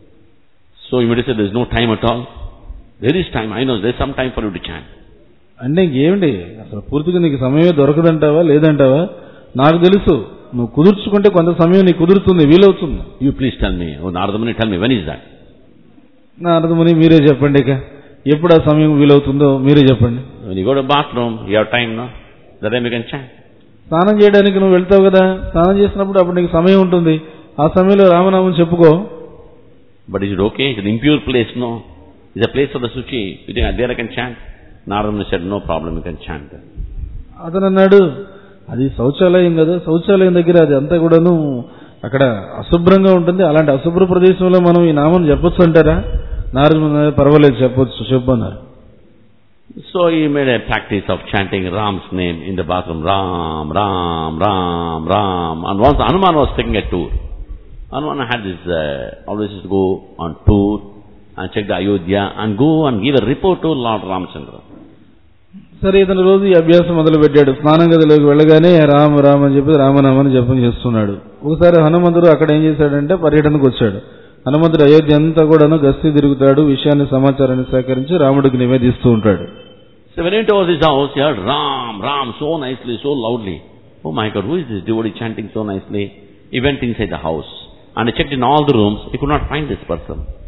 So you may say there's no time at all. There is time. I know there's some time for you to chant. అంటే ఇంకేమిటి అసలు పూర్తిగా నీకు సమయమే దొరకదంటావా లేదంటావా నాకు తెలుసు నువ్వు కుదుర్చుకుంటే కొంత సమయం నీకు కుదురుతుంది వీలవుతుంది You please tell me. Oh, Narada Muni, tell me, when is that? నా అర్థమని మీరే చెప్పండి ఇక ఎప్పుడు ఆ సమయం వీలవుతుందో మీరే చెప్పండి When you go to bathroom, you have time, no? That time you can chant. స్నానం చేయడానికి నువ్వు వెళ్తావు కదా స్నానం చేసినప్పుడు అప్పుడు నీకు సమయం ఉంటుంది ఆ సమయంలో రామనామం చెప్పుకో But is it okay? It's an impure place, no? It's a place for the suchi. You think there I can chant? Narada Muni said, no problem, you can chant there. అతను అన్నాడు అది శౌచాలయం కదా శౌచాలయం దగ్గర అది అంతా కూడాను అక్కడ అశుభ్రంగా ఉంటుంది అలాంటి అశుభ్ర ప్రదేశంలో మనం ఈ నామం చెప్పొచ్చు అంటారా నారదు పర్వాలేదు చెప్పొచ్చు చెప్పు అన్నారు So he made a practice of chanting Ram's name in the bathroom. Ram, Ram, Ram, Ram. And once Hanuman was taking a tour. Hanuman had this, uh, always used to go on tour and check the Ayodhya and go and give a report to Lord Ramchandra. సరే ఇతను రోజు ఈ అభ్యాసం మొదలు పెట్టాడు స్నానం గదిలోకి వెళ్ళగానే రామ రామ అని చెప్పి రామనామని జపం చేస్తున్నాడు ఒకసారి హనుమంతుడు అక్కడ ఏం చేశాడంటే పర్యటనకు వచ్చాడు హనుమంతుడు అయోధ్య అంతా కూడాను గస్తీ తిరుగుతాడు విషయాన్ని సమాచారాన్ని సేకరించి రాముడికి నివేదిస్తూ ఉంటాడు So when he went over his house, he heard Ram, Ram so nicely, so loudly. Oh my God, who is this devotee chanting so nicely? He went inside the house and he checked in all the rooms. He could not find this person.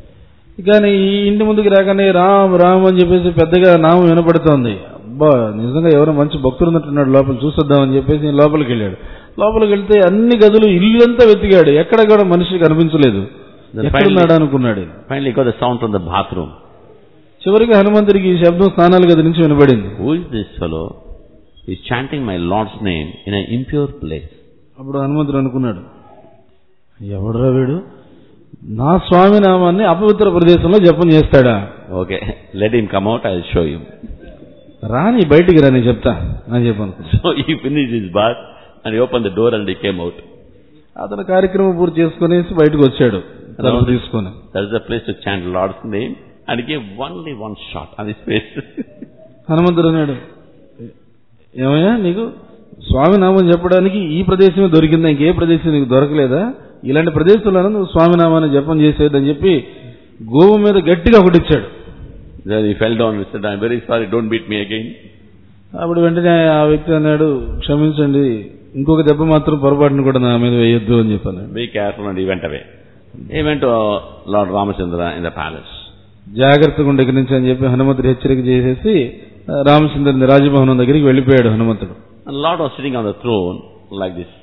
కానీ ఈ ఇంటి ముందుకు రాగానే రామ్ రామ్ అని చెప్పేసి పెద్దగా నామం వినపడుతోంది అబ్బా నిజంగా ఎవరో మంచి భక్తుడు ఉన్నట్టున్నాడు లోపల చూసొద్దామని చెప్పేసి నేను లోపలికి వెళ్ళాడు లోపలికి వెళ్తే అన్ని గదులు ఇల్లంతా వెతికాడు ఎక్కడ కూడా మనిషి కనిపించలేదు Then ఎక్కడున్నాడు అనుకున్నాడు Finally got the sound from the bathroom. చివరికి హనుమంతుడికి ఈ శబ్దం స్నానాల గది నుంచి వినబడింది Who is this fellow? He's chanting my Lord's name in an impure place. అప్పుడు హనుమంతుడు అనుకున్నాడు ఎవడురా వీడు నా స్వామి నామాన్ని అపవిత్ర ప్రదేశంలో జపం చేస్తాడా Okay, let him come out, I'll show you. రాని బయటికి రాని చెప్తా అని చెప్పి అనుకున్నాడు So he finished his bath and he opened the door and he came out. అతను కార్యక్రమం పూర్తి చేసుకునేసి బయటకు వచ్చాడు తలుపు తీసుకొని That is the place to chant Lord's name and he gave only one shot on his face. హనుమంతుడు అన్నాడు ఏమయ్యా నీకు స్వామి నామం చెప్పడానికి ఈ ప్రదేశమే దొరికిందా ఇంకే ప్రదేశం నీకు దొరకలేదా ఇలాంటి ప్రదేశంలో నువ్వు స్వామి నామాన్ని జపం చేసేదని చెప్పి గోవు మీద గట్టిగా ఒకటిచ్చాడు then he fell down and said, I'm very sorry, don't beat me again. అప్పుడు వెంటనే ఆ వ్యక్తి అన్నాడు క్షమించండి ఇంకొక దెబ్బ మాత్రం పొరపాటును కూడా నా మీద వేయొద్దు అని చెప్పాను Be careful and he went away. He went to uh, Lord Ramachandra in the palace. జాగ్రత్తగా ఉండే ఇక్కడి నుంచి అని చెప్పి హనుమంతుడు హెచ్చరిక చేసేసి ఆ, రామచంద్రుని రాజభవనం దగ్గరికి వెళ్ళిపోయాడు హనుమంతుడు And Lord was sitting on the throne like this.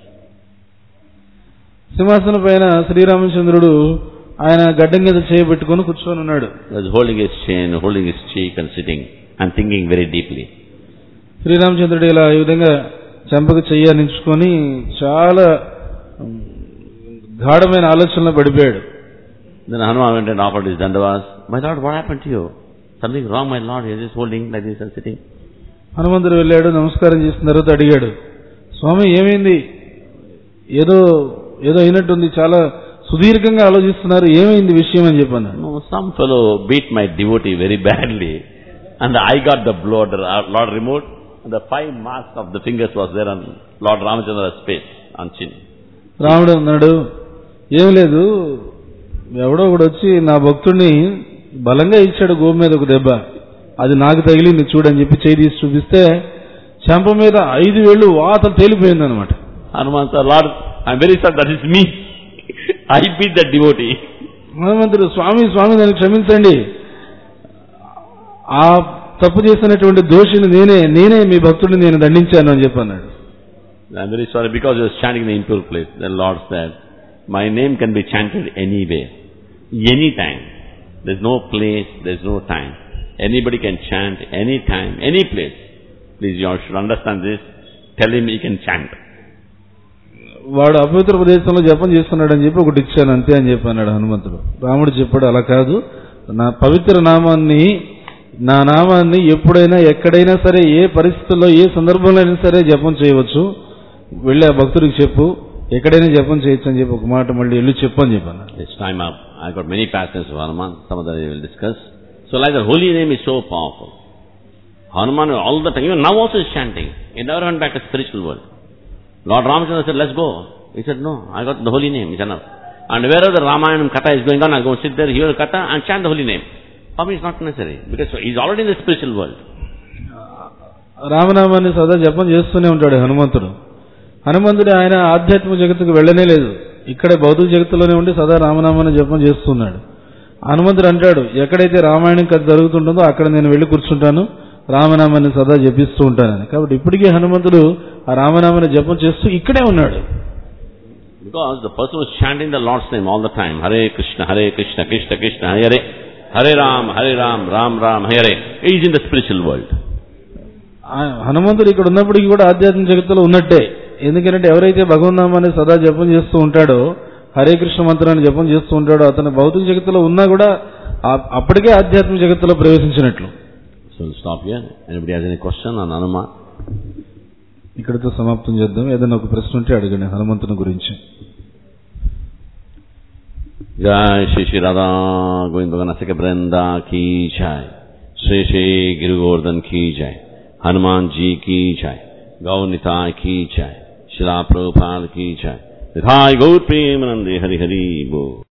సింహాసనం పైన శ్రీరామచంద్రుడు ఆయన గడ్డం మీద చేయబెట్టుకొని కూర్చొని ఉన్నాడు He was holding his chin, holding his cheek and sitting and thinking very deeply. శ్రీరామచంద్రుడు ఇలా ఈ విధంగా చెంపకు చెయ్యనించుకొని చాలా ఉమ్, గాఢమైన ఆలోచనలో పడిపోయాడు Then Hanuman went and offered his dandavas. My Lord, what happened to you? Something wrong, my Lord. You're just holding like this and sitting. హనుమంతుడు వెళ్ళాడు నమస్కారం చేసిన తర్వాత అడిగాడు స్వామి ఏమైంది ఏదో ఏదో అయినట్టుంది చాలా సుదీర్ఘంగా ఆలోచిస్తున్నారు ఏమైంది విషయం అని చెప్పాను No, some fellow beat my devotee very badly. And I got the blood, Lord removed. And the five marks of the fingers was there on Lord Ramachandra's face, on chin. రాముడు అన్నాడు ఏం లేదు ఎవడో ఒకడు వచ్చి నా భక్తుడిని బలంగా ఇచ్చాడు గోపు మీద ఒక దెబ్బ అది నాకు తగిలింది చూడని చెప్పి చేయి తీసి చూపిస్తే చెంప మీద ఐదు వేళ్ళు వాత తేలిపోయింది అనమాట Hanuman said, Lord, I'm very sorry, that is me. I beat that devotee. హనుమంతుడు స్వామి స్వామి నన్ను క్షమించండి ఆ తప్పు చేసినటువంటి దోషిని నేనే నేనే మీ భక్తుడిని నేను దండించాను అని చెప్పి అన్నాడు I'm very sorry because you was chanting in the impure place. The Lord said, My name can be chanted anywhere, anytime. There's no place, there's no time. Anybody can chant anytime, any place. Please, you all should understand this. Tell him he can chant. వాడు అపవిత్ర ప్రదేశంలో జపం చేస్తున్నాడు అని చెప్పి ఒకటి ఇచ్చాను అంతే అని చెప్పి అన్నాడు హనుమంతుడు రాముడు చెప్పాడు అలా కాదు నా పవిత్ర నామాన్ని నా నామాన్ని ఎప్పుడైనా ఎక్కడైనా సరే ఏ పరిస్థితుల్లో ఏ సందర్భంలో అయినా సరే జపం చేయవచ్చు వెళ్ళి ఆ భక్తుడికి చెప్పు ఎక్కడైనా జపం చేయొచ్చు అని చెప్పి ఒక మాట మళ్ళీ వెళ్ళి చెప్పు అని చెప్పాను It's time up. I've got many passages of Hanuman. Some of them we will discuss. So like the holy name is so powerful. Hanuman all the time, even now also is chanting. He never went back to spiritual world. Lord Ramachandra said, let's go. He said, no, I got the holy name, it's enough. And wherever the Ramayana Katha is going on, I'll go sit there, hear the Katha and chant the holy name. For me it's not necessary. Because he's already in the spiritual world. రామనామాన్ని సదా జపం చేస్తూనే ఉంటాడు హనుమంతుడు హనుమంతుడు ఆయన ఆధ్యాత్మిక జగత్తుకు వెళ్ళనే లేదు ఇక్కడే భౌతిక జగత్తులోనే ఉండి సదా రామనామాన్ని జపం చేస్తున్నాడు హనుమంతుడు అంటాడు ఎక్కడైతే రామాయణం కథ జరుగుతుంటుందో అక్కడ నేను వెళ్ళి కూర్చుంటాను రామనామాన్ని సదా జపిస్తూ ఉంటానని కాబట్టి ఇప్పటికీ హనుమంతుడు ఆ రామనామాన్ని జపం చేస్తూ ఇక్కడే ఉన్నాడు Because the person was chanting the Lord's name all the time. Hare Krishna, Hare Krishna, Krishna Krishna, Hare Hare. Hare Ram, Hare Ram, Ram Ram, Hare Hare. He is in the spiritual world. ఆ హనుమంతుడు ఇక్కడ ఉన్నప్పటికీ కూడా ఆధ్యాత్మిక జగత్తులో ఉన్నట్టే ఎందుకంటే ఎవరైతే భగవన్నామాన్ని సదా జపం చేస్తూ ఉంటాడో హరే కృష్ణ మంత్రాన్ని జపం చేస్తూ ఉంటాడో అతను భౌతిక జగత్తులో ఉన్నా కూడా ఆ- అప్పటికే ఆధ్యాత్మిక జగత్తులో ప్రవేశించినట్లు So we'll stop here. Anybody has any question on Hanuman? ఇక్కడితో సమాప్తం చేద్దాం ఏదైనా ఒక ప్రశ్న ఉంటే అడగండి హనుమంతుని గురించి जय श्री श्री राधा गोविंद भगवान वृंदा की जय श्री श्री गिरु गोवर्धन की जय हनुमान जी की जय गौ निताय की जय शिला प्रभुपाद की जय निधाय गौर प्रेम नंदे हरि हरि बोल